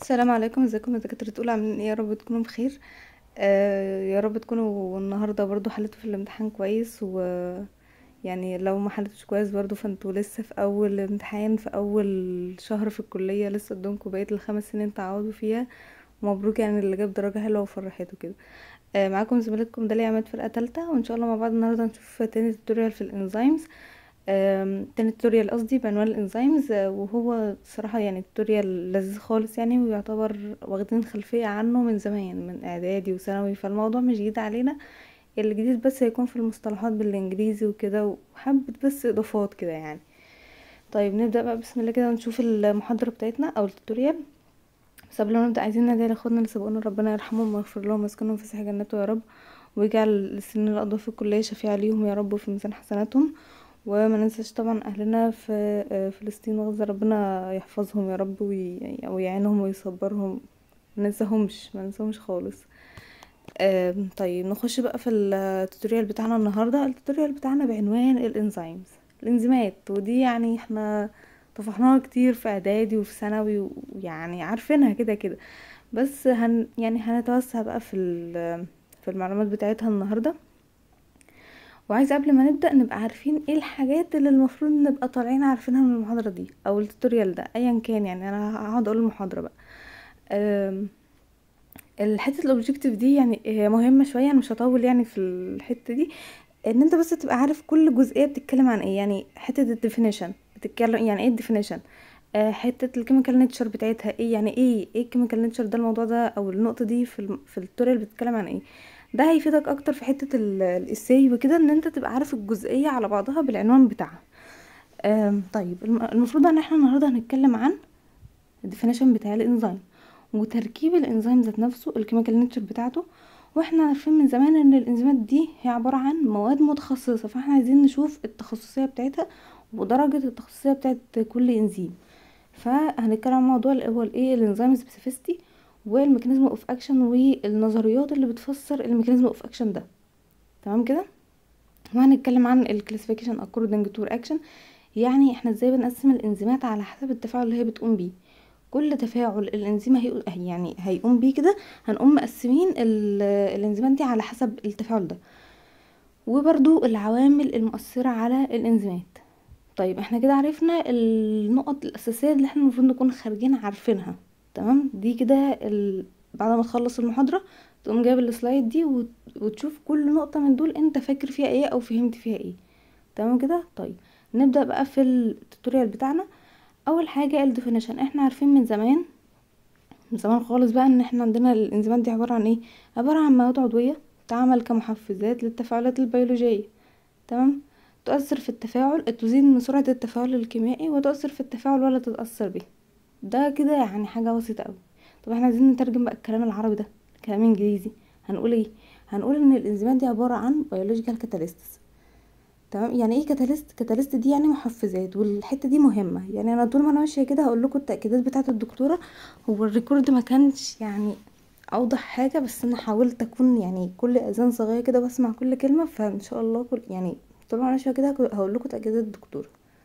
السلام عليكم ازيكم يا دكاترة اولى عاملين ايه يا رب تكونوا بخير آه يا رب تكونوا النهارده برضو حلتوا في الامتحان كويس و يعني لو ما حلتوش كويس برضو فانتوا لسه في اول امتحان في اول شهر في الكلية لسه قدامكم بقية الخمس سنين تعوضوا فيها مبروك يعني اللي جاب درجة حلوة وفرحته كده آه معاكم زميلتكم داليا عماد فرقة تالتة وان شاء الله مع بعض النهارده هنشوف تاني توتوريال في الانزيمز آم، تاني توتوريال قصدي بعنوان الانزيمز آه، وهو صراحة يعني توتوريال لذيذ خالص يعني ويعتبر واخدين خلفية عنه من زمان من اعدادي وثانوي فالموضوع مش جديد علينا الجديد بس هيكون في المصطلحات بالانجليزي وكده وحبة بس اضافات كده يعني طيب نبدأ بقى بسم الله كده ونشوف المحاضرة بتاعتنا او التوتوريال بس قبل ما نبدأ عايزين ندعي لاخواتنا اللي سبقونا ربنا يرحمهم ويغفر لهم ويسكنهم في سيح جناته يا رب ويجعل السنين اللي قضوها في الكلية شفيعة ليهم يا رب وفي ميزان حسناتهم وما ننساش طبعا اهلنا في آه، فلسطين وغزة ربنا يحفظهم يا رب وي- ويعينهم ويصبرهم ما ننساهمش ما ننساهمش خالص آم، طيب نخش بقى في التوتوريال بتاعنا النهارده التوتوريال بتاعنا بعنوان الانزيمز الانزيمات ودي يعني احنا طفحناها كتير في اعدادي وفي ثانوي ويعني عارفينها كده كده بس هن يعني هنتوسع بقى في ال- في المعلومات بتاعتها النهارده وعايزه قبل ما نبدا نبقى عارفين ايه الحاجات اللي المفروض نبقى طالعين عارفينها من المحاضره دي او التوتوريال ده ايا كان يعني انا هقعد اقول المحاضره بقى أم، الحته الاوبجكتيف دي يعني هي مهمه شويه انا مش هطول يعني في الحته دي ان انت بس تبقى عارف كل جزئيه بتتكلم عن ايه يعني حته الديفينيشن بتتكلم يعني ايه الديفينيشن حته الكيميكال نيتشر بتاعتها ايه يعني ايه ايه الكيميكال نيتشر ده الموضوع ده او النقطه دي في الم- في التوتوريال بتتكلم عن ايه ده هيفيدك اكتر في حته الاساي وكده ان انت تبقى عارف الجزئيه على بعضها بالعنوان بتاعها أم، طيب الم- المفروض ان احنا النهارده هنتكلم عن الديفينيشن بتاع الانزيم وتركيب الانزيم ذات نفسه الكيميكال نيتشر بتاعته واحنا عارفين من زمان ان الانزيمات دي هي عباره عن مواد متخصصه فاحنا عايزين نشوف التخصصيه بتاعتها ودرجه التخصصيه بتاعت كل انزيم فهنتكلم عن موضوع اللي هو الايه الانزيم سبيسيفيستي والميكانيزم اوف اكشن والنظريات اللي بتفسر الميكانيزم اوف اكشن ده تمام كده وهنتكلم عن الكلاسيفيكيشن according to reaction يعني احنا ازاي بنقسم الانزيمات على حسب التفاعل اللي هي بتقوم بيه كل تفاعل الانزيم هي يعني هيقوم بيه كده هنقوم مقسمين ال- الانزيمات دي على حسب التفاعل ده وبرضو العوامل المؤثرة على الانزيمات طيب احنا كده عرفنا النقط الأساسية اللي احنا المفروض نكون خارجين عارفينها تمام دي كده ال... بعد ما تخلص المحاضرة تقوم جايب السلايد دي وت... وتشوف كل نقطة من دول انت فاكر فيها ايه او فهمت فيها ايه تمام كده طيب نبدأ بقى في التوتوريال بتاعنا اول حاجة الديفينيشن احنا عارفين من زمان من زمان خالص بقى ان احنا عندنا الانزيمات دي عبارة عن ايه عبارة عن مواد عضوية تعمل كمحفزات للتفاعلات البيولوجية تمام تؤثر في التفاعل تزيد من سرعة التفاعل الكيميائي وتؤثر في التفاعل ولا تتأثر به ده كده يعني حاجة بسيطة قوي طب احنا عايزين نترجم بقى الكلام العربي ده كلام انجليزي هنقول ايه هنقول ان الانزيمات دي عبارة عن biological catalysts تمام يعني ايه كاتاليست كاتاليست دي يعني محفزات والحته دي مهمه يعني انا طول ما انا ماشيه كده هقول لكم التاكيدات بتاعه الدكتوره هو الريكورد ما كانش يعني اوضح حاجه بس انا حاولت اكون يعني كل اذان صغيره كده بسمع كل كلمه فان شاء الله كل يعني طول ما انا ماشيه كده هقول لكم تاكيدات الدكتوره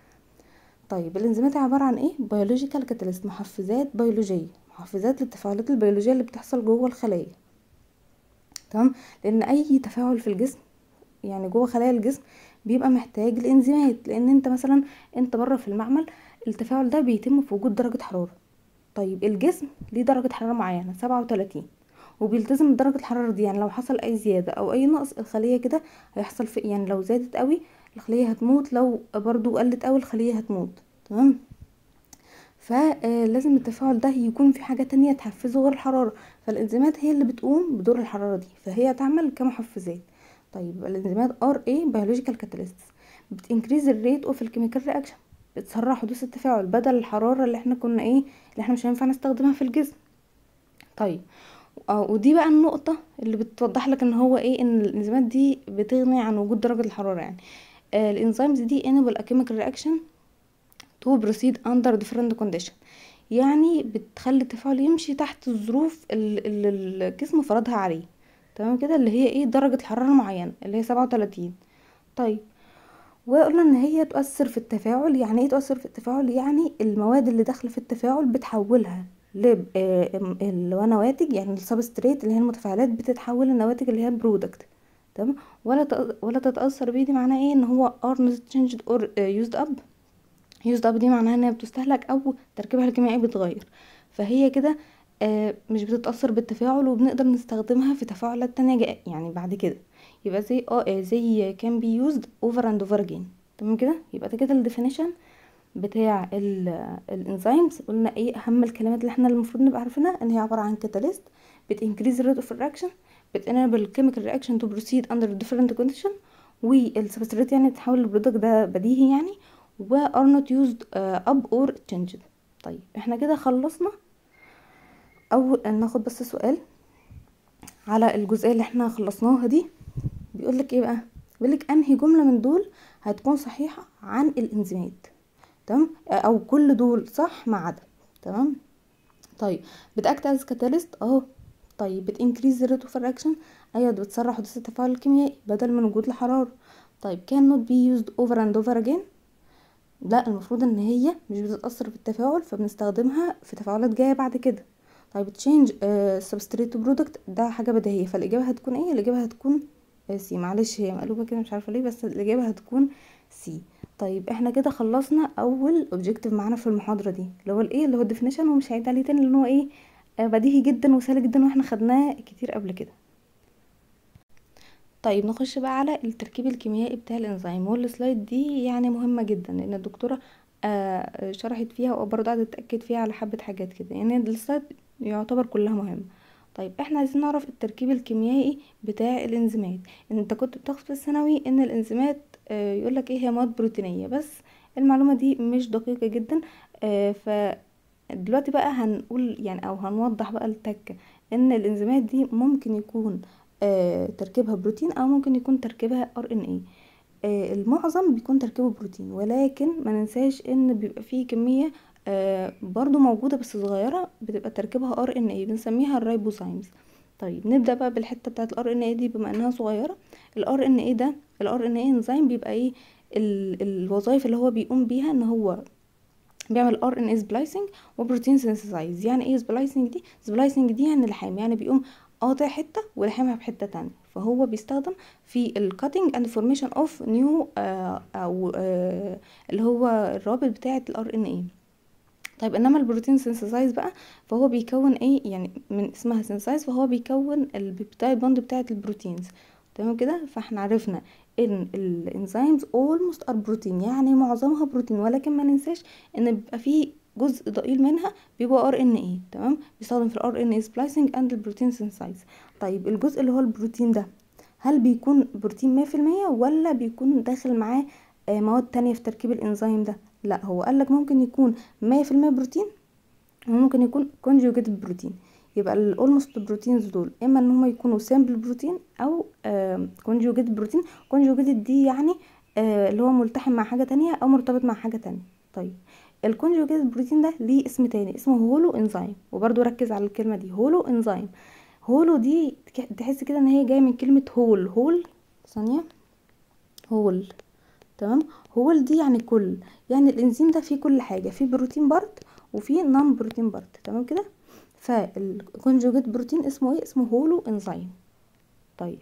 طيب الانزيمات عباره عن ايه بيولوجيكال كاتاليست محفزات بيولوجيه محفزات للتفاعلات البيولوجيه اللي بتحصل جوه الخلايا تمام لان اي تفاعل في الجسم يعني جوه خلايا الجسم بيبقى محتاج الانزيمات لان انت مثلا انت بره في المعمل التفاعل ده بيتم في وجود درجة حرارة طيب الجسم ليه درجة حرارة معينة سبعة وتلاتين وبيلتزم بدرجة الحرارة دي يعني لو حصل اي زيادة او اي نقص الخلية كده هيحصل في يعني لو زادت قوي الخلية هتموت لو برضو قلت قوي الخلية هتموت تمام فلازم التفاعل ده يكون في حاجة تانية تحفزه غير الحرارة فالانزيمات هي اللي بتقوم بدور الحرارة دي فهي تعمل كمحفزات طيب الانزيمات ار اي بيولوجيكال كاتاليست بتنكريز الريت اوف الكيميكال رياكشن بتسرع حدوث التفاعل بدل الحرارة اللي احنا كنا ايه اللي احنا مش هينفع نستخدمها في الجسم طيب اه ودي بقى النقطة اللي بتوضح لك ان هو ايه ان الانزيمات دي بتغني عن وجود درجة الحرارة يعني آه الانزيمز دي enable a chemical reaction to proceed under different condition يعني بتخلي التفاعل يمشي تحت الظروف اللي الجسم فرضها عليه تمام كده اللي هي ايه درجة الحرارة معينة اللي هي سبعة وتلاتين طيب وقلنا ان هي تؤثر في التفاعل يعني ايه تؤثر في التفاعل يعني المواد اللي داخله في التفاعل بتحولها ل آه، اللي هو نواتج يعني السبستريت اللي هي المتفاعلات بتتحول لنواتج اللي هي البرودكت تمام ولا تأ- ولا تتاثر بيه دي معناه ايه ان هو ار not changed or uh, used up used up دي معناها ان هي بتستهلك او تركيبها الكيميائي بيتغير فهي كده آه، مش بتتاثر بالتفاعل وبنقدر نستخدمها في تفاعلات تانية جا- يعني بعد كده يبقى زي اه آه، زي can be used over and over again تمام كده يبقى ده كده الديفينيشن بتاع الانزيمز قلنا ايه اهم الكلمات اللي احنا المفروض نبقى عارفينها ان هي عباره عن كاتاليست بت increase the rate of reaction بت enable chemical reaction to proceed under different condition والسبستريت يعني تتحول للبرودكت ده بديهي يعني و are not used uh, up or changed طيب احنا كده خلصنا او ناخد بس سؤال على الجزئيه اللي احنا خلصناها دي بيقول لك ايه بقى بيقول لك انهي جمله من دول هتكون صحيحه عن الانزيمات تمام او كل دول صح ما عدا تمام طيب بتاكت از كاتاليست اهو طيب بت increase the rate of reaction ايوه ده بتسرع حدوث التفاعل الكيميائي بدل من وجود الحراره طيب can not be used over and over again لا المفروض ان هي مش بتتاثر بالتفاعل فبنستخدمها في تفاعلات جايه بعد كده طيب تشينج substrate to product ده حاجه بديهيه فالاجابه هتكون ايه الاجابه هتكون سي معلش هي مقلوبه كده مش عارفه ليه بس الاجابه هتكون سي طيب احنا كده خلصنا اول اوبجكتيف معانا في المحاضره دي اللي هو الايه اللي هو الديفينيشن ومش هعيد عليه تاني لان هو ايه آه، بديهي جدا وسهل جدا واحنا خدناه كتير قبل كده طيب نخش بقى على التركيب الكيميائي بتاع الانزيم والسلايد دي يعني مهمه جدا لان الدكتوره آه، شرحت فيها وبرضه قعدت تاكد فيها على حبه حاجات كده يعني السلايد يعتبر كلها مهمه طيب احنا عايزين نعرف التركيب الكيميائي بتاع الانزيمات ان انت كنت بتاخد في الثانوي ان الانزيمات آه، يقولك ايه هي مواد بروتينيه بس المعلومه دي مش دقيقه جدا آه، ف دلوقتي بقى هنقول يعني او هنوضح بقى التكه ان الانزيمات دي ممكن يكون آه، تركيبها بروتين او ممكن يكون تركيبها ار ان اي المعظم بيكون تركيبه بروتين ولكن ما ننساش ان بيبقى فيه كميه آه، برضو موجوده بس صغيره بتبقى تركيبها ار ان اي بنسميها الرايبوزايمز طيب نبدا بقى بالحته بتاعه الار ان اي دي بما انها صغيره الار ان اي ده الار ان اي انزيم بيبقى ايه ال- الوظائف اللي هو بيقوم بيها ان هو بيعمل ار ان اي سبلايسنج وبروتين سينثيسايز يعني ايه سبلايسنج دي سبلايسنج دي يعني لحام يعني بيقوم قاطع حته ولحامها بحته تانية فهو بيستخدم في الكاتنج اند فورميشن اوف نيو او آه اللي هو الرابط بتاعه الار ان اي طيب انما البروتين سينثيسايز بقى فهو بيكون ايه يعني من اسمها سينثيسايز فهو بيكون البيبتايد بوند بتاعه البروتينز تمام كده فاحنا عرفنا ان الانزيمز almost are بروتين يعني معظمها بروتين ولكن ما ننساش ان بيبقى فيه جزء ضئيل منها بيبقى ار ان اي تمام بيستخدم في الار ان اي سبلايسنج اند البروتين سينثيسايز طيب الجزء اللي هو البروتين ده هل بيكون بروتين مية في المية ولا بيكون داخل معاه آه، مواد تانية في تركيب الانزيم ده لا هو قالك ممكن يكون مية في المية بروتين وممكن يكون conjugated بروتين يبقى الاولموست بروتينز دول اما ان هم يكونوا سامبل بروتين او conjugated بروتين conjugated دي يعني آه، اللي هو ملتحم مع حاجة تانية او مرتبط مع حاجة تانية طيب الكونجوجيتد بروتين ده ليه اسم تاني اسمه هولو انزيم وبرضو ركز على الكلمة دي هولو انزيم هولو دي تك- تحس كده ان هي جاية من كلمة هول هول ثانية هول تمام هول دي يعني كل يعني الانزيم ده فيه كل حاجة فيه بروتين بارت وفيه نون بروتين بارت تمام كده فالكونجوجيت بروتين اسمه ايه اسمه هولو انزيم طيب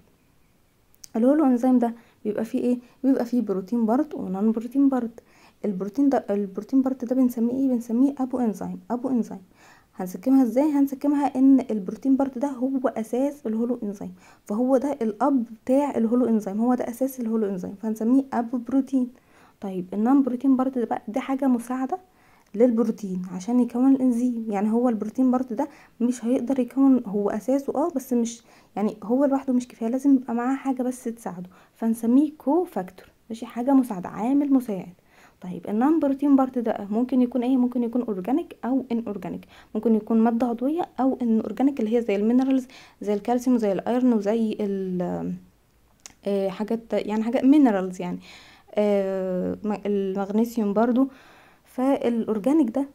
الهولو انزيم ده بيبقى فيه ايه بيبقى فيه بروتين بارت ونون بروتين بارت البروتين ده البروتين بارت ده بنسميه ايه بنسميه ابو انزيم ابو انزيم هنسكمها ازاي هنسكمها ان البروتين بارت ده هو اساس الهولو انزيم فهو ده الاب بتاع الهولو انزيم هو ده اساس الهولو انزيم فهنسميه ابو بروتين طيب النون بروتين بارت ده بقى دي حاجه مساعده للبروتين عشان يكون الانزيم يعني هو البروتين بارت ده مش هيقدر يكون هو اساسه اه بس مش يعني هو لوحده مش كفايه لازم يبقى معاه حاجه بس تساعده فنسميه كو فاكتور ماشي حاجه مساعده عامل مساعد طيب النون بروتين بارت ده ممكن يكون ايه ممكن يكون اورجانيك او ان اورجانيك ممكن يكون ماده عضويه او ان اورجانيك اللي هي زي المينرالز زي الكالسيوم زي الايرون وزي ال آه، حاجات يعني حاجات مينرالز يعني آه، م- المغنيسيوم برضو فالاورجانيك ده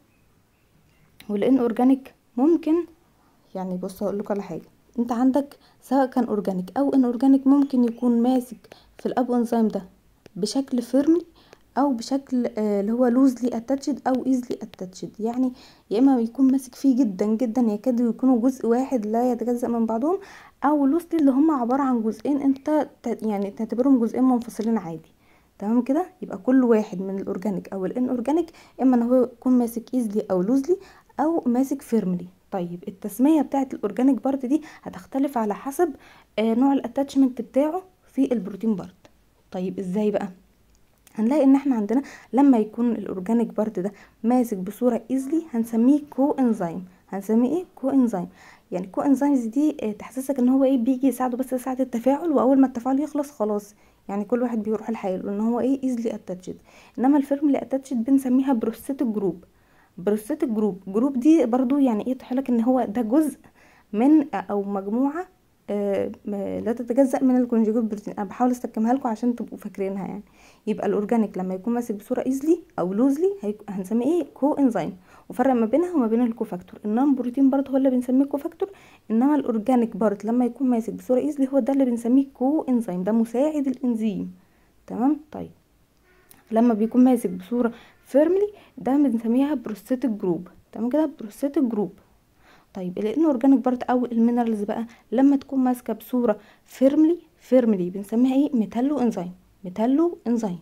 والان اورجانيك ممكن يعني بص هقول لكم على حاجه انت عندك سواء كان اورجانيك او ان اورجانيك ممكن يكون ماسك في الاب انزيم ده بشكل فيرمي او بشكل آه، اللي هو لوزلي اتاتشد او ايزلي اتاتشد يعني يا اما يكون ماسك فيه جدا جدا يكادوا يكونوا جزء واحد لا يتجزأ من بعضهم او لوزلي اللي هم عبارة عن جزئين انت ت- يعني تعتبرهم جزئين منفصلين عادي تمام كده يبقى كل واحد من الاورجانيك او الان اورجانيك اما ان هو يكون ماسك ايزلي او لوزلي او ماسك فيرملي طيب التسميه بتاعه الاورجانيك بارت دي هتختلف على حسب آه نوع الاتاتشمنت بتاعه في البروتين بارت طيب ازاي بقى هنلاقي ان احنا عندنا لما يكون الاورجانيك بارت ده ماسك بصوره ايزلي هنسميه كو انزيم هنسميه ايه كو انزيم يعني كو انزيمز دي آه، تحسسك ان هو ايه بيجي يساعده بس ساعه التفاعل واول ما التفاعل يخلص خلاص يعني كل واحد بيروح لحاله ان هو ايه ايزلي اتاتشد انما الفيرملي اتاتشد بنسميها بروستيتك جروب بروستيتك جروب جروب دي برضو يعني ايه تحلك ان هو ده جزء من او مجموعه آه، م- لا تتجزأ من الكونجوجيت بروتين انا بحاول استكملها لكم عشان تبقوا فاكرينها يعني يبقى الاورجانيك لما يكون ماسك بصوره ايزلي او لوزلي هنسميه ايه كو انزيم وفرق ما بينها وما بين الكوفاكتور النون بروتين بارت هو اللي بنسميه كوفاكتور انما الاورجانيك بارت لما يكون ماسك بصوره ايزلي هو ده اللي بنسميه كو انزيم ده مساعد الانزيم تمام طيب لما بيكون ماسك بصوره فيرملي ده بنسميها بروستيتك جروب تمام كده بروستيتك جروب طيب الان اورجانيك بارت او المينرالز بقى لما تكون ماسكه بصوره فيرملي فيرملي بنسميها ايه ميتالو انزيم ميتالو انزيم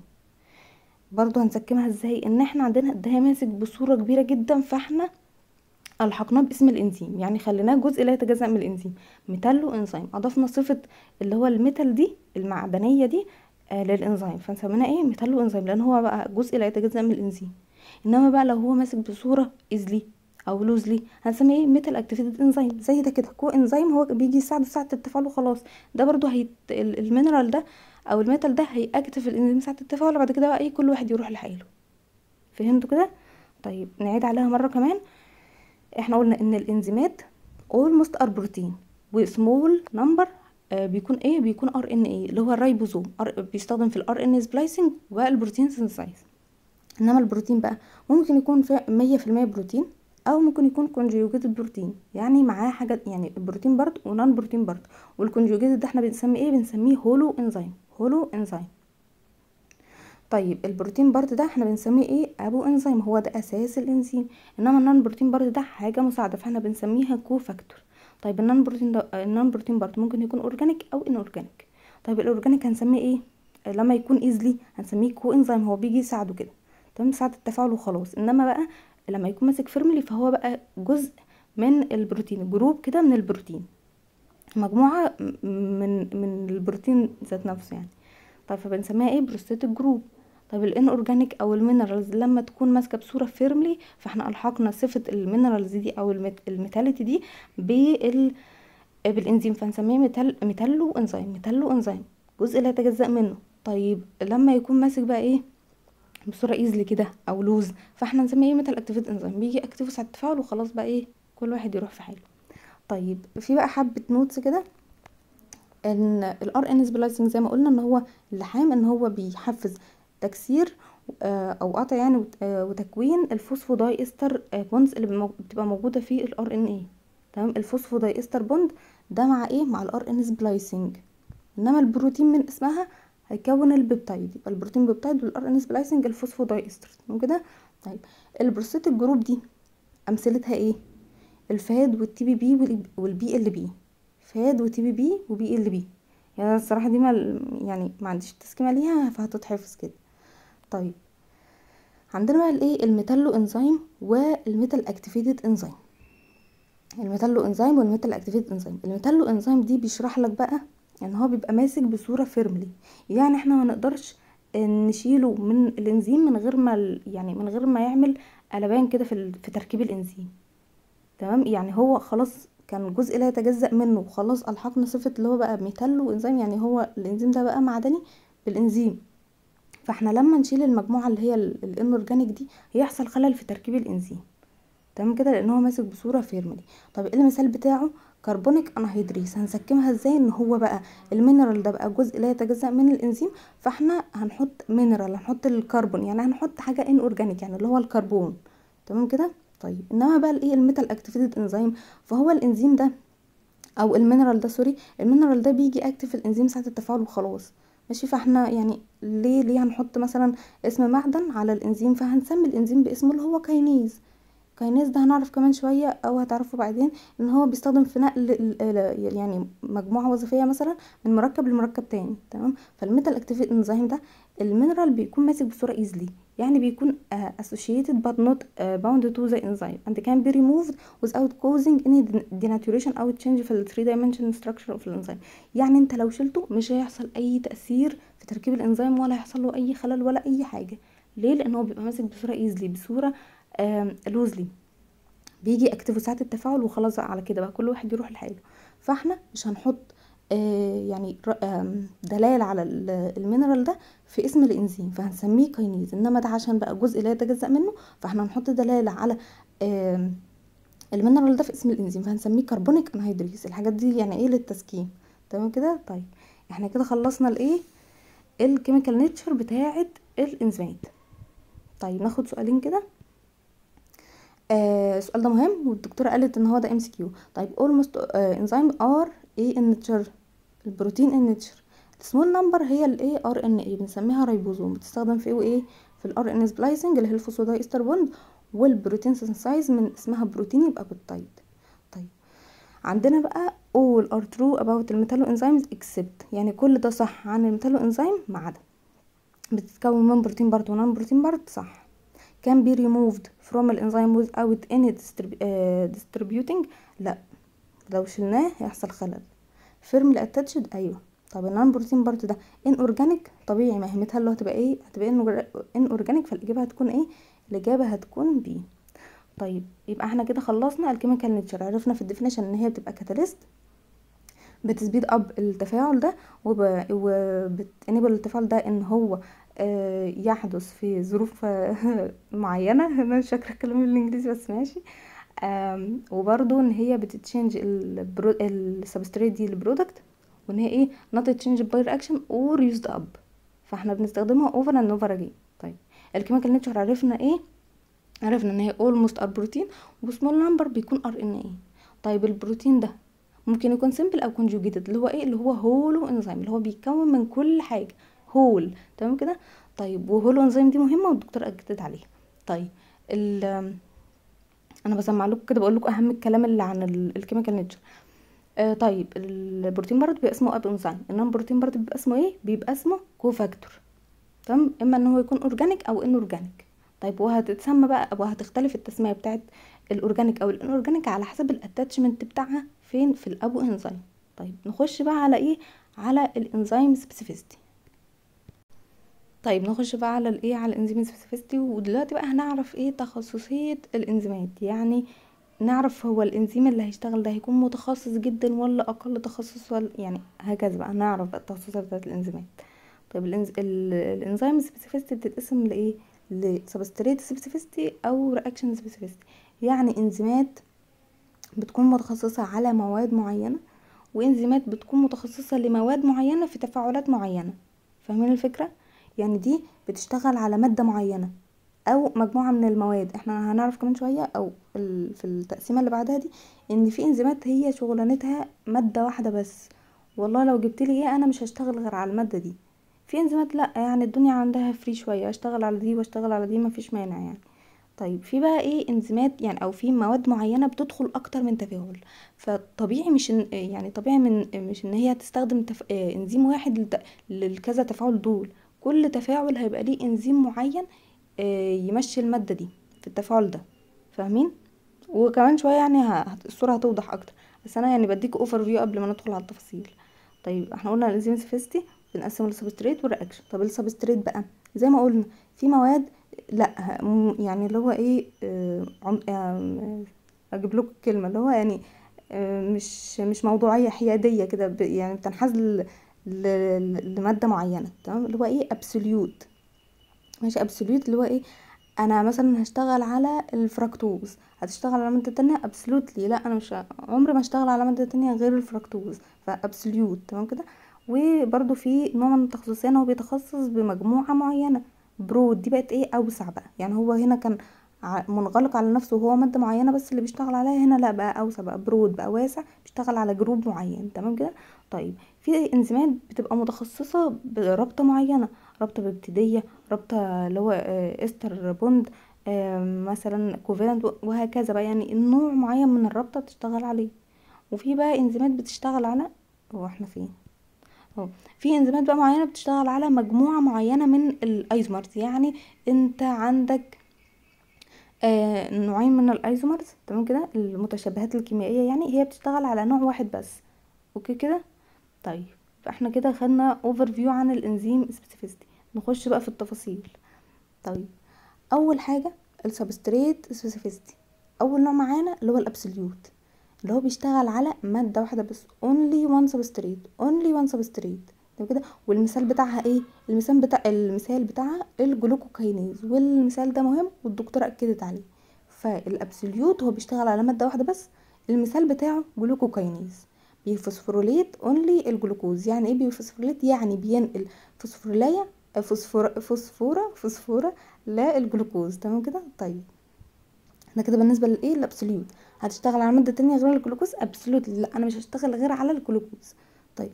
برضو هنسكمها ازاي ان احنا عندنا ده ماسك بصوره كبيره جدا فاحنا الحقناه باسم الانزيم يعني خليناه جزء لا يتجزأ من الانزيم ميتالو انزيم اضفنا صفه اللي هو الميتال دي المعدنيه دي آه للانزيم فنسميناه ايه ميتالو انزيم لان هو بقى جزء لا يتجزأ من الانزيم انما بقى لو هو ماسك بصوره ايزلي او لوزلي هنسميه ايه ميتال اكتيفيتد انزيم زي ده كده كو انزيم هو بيجي يساعد ساعه التفاعل وخلاص ده برضو هي المينرال ده او الميتال ده هيأكتف الانزيم ساعه التفاعل وبعد كده بقى ايه كل واحد يروح لحاله فهمتوا كده طيب نعيد عليها مره كمان احنا قلنا ان الانزيمات almost are protein وسمول نمبر بيكون ايه بيكون ار ان ايه اللي هو الريبوزوم R- بيستخدم في الار ان سبلايسنج والبروتين سينثيسايز انما البروتين بقى ممكن يكون في مية في المية بروتين او ممكن يكون كونجيوجيتد بروتين يعني معاه حاجه يعني البروتين بارت ونون بروتين بارت والكونجيوجيتد ده احنا بنسميه ايه بنسميه هولو انزيم هولو انزيم طيب البروتين بارت ده احنا بنسميه ايه ابو انزيم هو ده اساس الانزيم انما النون بروتين بارت ده حاجه مساعده فاحنا بنسميها كو فاكتور طيب النون بروتين ده النون بروتين بارت ممكن يكون اورجانيك او ان اورجانيك طيب الاورجانيك هنسميه ايه آه، لما يكون ايزلي هنسميه كو انزيم هو بيجي يساعده كده تمام ساعه التفاعل وخلاص انما بقى لما يكون ماسك فيرملي فهو بقى جزء من البروتين جروب كده من البروتين مجموعه م- من من البروتين ذات نفسه يعني طيب فبنسميها ايه بروستيتك جروب طيب الان اورجانيك او المينرالز لما تكون ماسكه بصوره فيرملي فاحنا الحقنا صفه المينرالز دي او الميت- الميتاليتي دي بال بالانزيم فنسميه ميتال ميتالو انزيم ميتالو انزيم جزء لا يتجزأ منه طيب لما يكون ماسك بقى ايه بصوره ايزلي كده او لوز فاحنا نسميه ايه ميتال اكتيفيت انزيم بيجي اكتيف ساعه التفاعل وخلاص بقى ايه كل واحد يروح في حاله طيب في بقى حبه نوتس كده ان الار ان سبلايسنج زي ما قلنا ان هو اللحام ان هو بيحفز تكسير آه، او قطع يعني وت- آه، وتكوين الفوسفوداي استر آه، بوندز اللي بمو- بتبقى موجوده في الار ان اي تمام الفوسفوداي استر بوند ده مع ايه مع الار ان سبلايسنج انما البروتين من اسمها هيكون البيبتايد يبقى البروتين بيبتايد والار ان سبلايسنج الفوسفوداي استر تمام كده طيب البروستيت الجروب دي امثلتها ايه الفاد والتي بي بي والبي ال بي فاد وتي بي بي وبي ال بي يعني أنا الصراحه دي ما يعني ما عنديش تسكيمه ليها فهتتحفظ كده طيب عندنا بقى الايه الميتالو انزيم والميتال اكتيفيتد انزيم الميتالو انزيم والميتال اكتيفيتد انزيم الميتالو انزيم دي بيشرح لك بقى ان هو بيبقى ماسك بصوره فيرملي يعني احنا ما نقدرش نشيله من الانزيم من غير ما ال- يعني من غير ما يعمل قلبان كده في ال- في تركيب الانزيم تمام يعني هو خلاص كان جزء لا يتجزأ منه وخلاص الحقنا صفه اللي هو بقى ميتالو انزيم يعني هو الانزيم ده بقى معدني بالانزيم فاحنا لما نشيل المجموعه اللي هي الانورجانيك دي هيحصل خلل في تركيب الانزيم تمام كده لان هو ماسك بصوره فيرملي طب ايه المثال بتاعه كربونيك انهيدريس هنسكمها ازاي ان هو بقى المينرال ده بقى جزء لا يتجزأ من الانزيم فاحنا هنحط مينرال هنحط الكربون يعني هنحط حاجه ان اورجانيك يعني اللي هو الكربون تمام كده طيب انما بقى الايه الميتال اكتيفيتد انزيم فهو الانزيم ده او المينرال ده سوري المينرال ده بيجي اكتف الانزيم ساعه التفاعل وخلاص ماشي فاحنا يعني ليه ليه هنحط مثلا اسم معدن على الانزيم فهنسمي الانزيم باسمه اللي هو كاينيز كاينيز ده هنعرف كمان شوية او هتعرفوا بعدين ان هو بيستخدم في نقل ال- ال- يعني مجموعة وظيفية مثلا من مركب لمركب تاني تمام فالميتال اكتيفيت انزيم ده المينرال بيكون ماسك بصورة ايزلي يعني بيكون uh, associated but not uh, bound to the enzyme and can be removed without causing any denaturation او change في ال 3 dimensional structure of الانزيم يعني انت لو شلته مش هيحصل اي تأثير في تركيب الانزيم ولا هيحصل له اي خلل ولا اي حاجة ليه لان هو بيبقى ماسك بصورة ايزلي بصورة لوزلي بيجي اكتفوا ساعة التفاعل وخلاص على كده بقى كل واحد يروح لحاله فاحنا مش هنحط آه يعني دلالة على المينرال ده في اسم الانزيم فهنسميه كاينيز انما ده عشان بقى جزء لا يتجزأ منه فاحنا هنحط دلالة على آه المينرال ده في اسم الانزيم فهنسميه كربونيك انهيدريز الحاجات دي يعني ايه للتسكين تمام كده طيب احنا كده خلصنا الايه الكيميكال نيتشر بتاعه الانزيمات طيب ناخد سؤالين كده آه السؤال ده مهم والدكتوره قالت ان هو ده ام سي كيو طيب almost انزيم ار ايه النيتشر البروتين النيتشر السمول نمبر هي الاي ار ان اي بنسميها ريبوزوم بتستخدم في ايه وايه في الار ان سبلايسنج اللي هي الفوسفوداي استر بوند والبروتين سينسايز من اسمها بروتين يبقى بيبتايد طيب عندنا بقى all are true about الميتالو انزيمز except يعني كل ده صح عن الميتالو انزيم ما عدا بتتكون من بروتين بارت ونون بروتين بارت صح can be removed from الانزيم without any distributing لا لو شلناه هيحصل خلل firmly attached ايوه طب النون بروتين بارت ده ان اورجانيك طبيعي ما همتها اللي هتبقى ايه هتبقى ان اورجانيك فالاجابه هتكون ايه الاجابه هتكون بي طيب يبقى احنا كده خلصنا الكيميكال نيتشر عرفنا في الديفينيشن ان هي بتبقى كاتاليست بتسبيد اب التفاعل ده وب... وبتنبل التفاعل ده ان هو آه يحدث في ظروف معينه انا مش فاكره الكلام بالانجليزي بس ماشي وبرضو ان هي بتتشينج البرو... السبستريت دي البرودكت وان هي ايه not change by reaction or used up فاحنا بنستخدمها over and over again طيب الكيميكال نيتشر عرفنا ايه عرفنا ان هي almost are بروتين وسمول نمبر بيكون ار ان ايه طيب البروتين ده ممكن يكون سيمبل او كونجوجيتد اللي هو ايه اللي هو هولو انزيم اللي هو بيتكون من كل حاجه هول تمام كده طيب وهولو انزيم دي مهمه والدكتور اكدت عليها طيب ال انا بسمع لكم كده بقول لكم اهم الكلام اللي عن الكيميكال نيتشر آه طيب البروتين برضه بيبقى اسمه اب انزيم النون بروتين برضه بيبقى اسمه ايه بيبقى اسمه كوفاكتور تمام اما ان هو يكون اورجانيك او ان اورجانيك طيب وهتتسمى بقى وهتختلف التسميه بتاعت الاورجانيك او الان اورجانيك على حسب الاتاتشمنت بتاعها فين في الابو انزيم طيب نخش بقى على ايه على الانزيم سبيسيفيستي طيب نخش بقى على الايه على الانزيم سبيسيفيستي ودلوقتي بقى هنعرف ايه تخصصيه الانزيمات يعني نعرف هو الانزيم اللي هيشتغل ده هيكون متخصص جدا ولا اقل تخصص ولا يعني هكذا بقى نعرف بقى التخصصات بتاعت الانزيمات طيب الانز... الانزيم سبيسيفيستي بتتقسم لايه لسبستريت سبيسيفيستي او رياكشن سبيسيفيستي يعني انزيمات بتكون متخصصة على مواد معينة وانزيمات بتكون متخصصة لمواد معينة في تفاعلات معينة فاهمين الفكرة يعني دي بتشتغل على مادة معينة او مجموعة من المواد احنا هنعرف كمان شوية او في التقسيمة اللي بعدها دي ان في انزيمات هي شغلانتها مادة واحدة بس والله لو جبت لي ايه انا مش هشتغل غير على المادة دي في انزيمات لا يعني الدنيا عندها فري شوية اشتغل على دي واشتغل على دي مفيش مانع يعني طيب في بقى ايه انزيمات يعني او في مواد معينة بتدخل اكتر من تفاعل فطبيعي مش إن يعني طبيعي من مش ان هي تستخدم تف... انزيم واحد للكذا تفاعل دول كل تفاعل هيبقى ليه انزيم معين يمشي المادة دي في التفاعل ده فاهمين وكمان شوية يعني الصورة هتوضح اكتر بس انا يعني بديك اوفر فيو قبل ما ندخل على التفاصيل طيب احنا قلنا الانزيم سيفيستي بنقسم السبستريت والرياكشن طب السبستريت بقى زي ما قلنا في مواد لا يعني اللي هو ايه آه اجيب لكم الكلمه اللي هو يعني آه مش مش موضوعيه حياديه كده يعني بتنحاز لماده معينه تمام اللي هو ايه ابسوليوت ماشي ابسوليوت اللي هو ايه انا مثلا هشتغل على الفركتوز هتشتغل على ماده تانية ابسولوتلي لا انا مش عمري ما اشتغل على ماده تانية غير الفركتوز فابسوليوت تمام كده وبرده في نوع من التخصصين هو بيتخصص بمجموعه معينه برود دي بقت ايه اوسع بقى يعني هو هنا كان منغلق على نفسه وهو ماده معينه بس اللي بيشتغل عليها هنا لا بقى اوسع بقى برود بقى واسع بيشتغل على جروب معين تمام كده طيب في انزيمات بتبقى متخصصة برابطة معينة رابطة بابتدية رابطة اللي هو آه، استر بوند آه، مثلا كوفالنت وهكذا بقى يعني النوع معين من الرابطة بتشتغل عليه وفي بقى انزيمات بتشتغل على هو احنا فين اهو في انزيمات بقى معينة بتشتغل على مجموعة معينة من الايزومرز يعني انت عندك آه نوعين من الايزومرز تمام كده المتشابهات الكيميائية يعني هي بتشتغل على نوع واحد بس اوكي كده طيب فاحنا كده خدنا اوفر فيو عن الانزيم سبيسيفيستي نخش بقى في التفاصيل طيب اول حاجه السبستريت سبيسيفيستي اول نوع معانا اللي هو الابسوليوت اللي هو بيشتغل على ماده واحده بس only one substrate only one substrate تمام كده والمثال بتاعها ايه المثال بتاع المثال بتاعها الجلوكوكاينيز والمثال ده مهم والدكتوره اكدت عليه فالابسوليوت هو بيشتغل على ماده واحده بس المثال بتاعه جلوكوكاينيز بيفوسفوريليت اونلي الجلوكوز يعني ايه بيفوسفوريليت يعني بينقل فوسفوريلايه فوسفور فوسفوره فوسفوره للجلوكوز تمام كده طيب ده كده بالنسبه للايه الابسوليوت هتشتغل على ماده تانية غير الجلوكوز ابسوليوت لا انا مش هشتغل غير على الجلوكوز طيب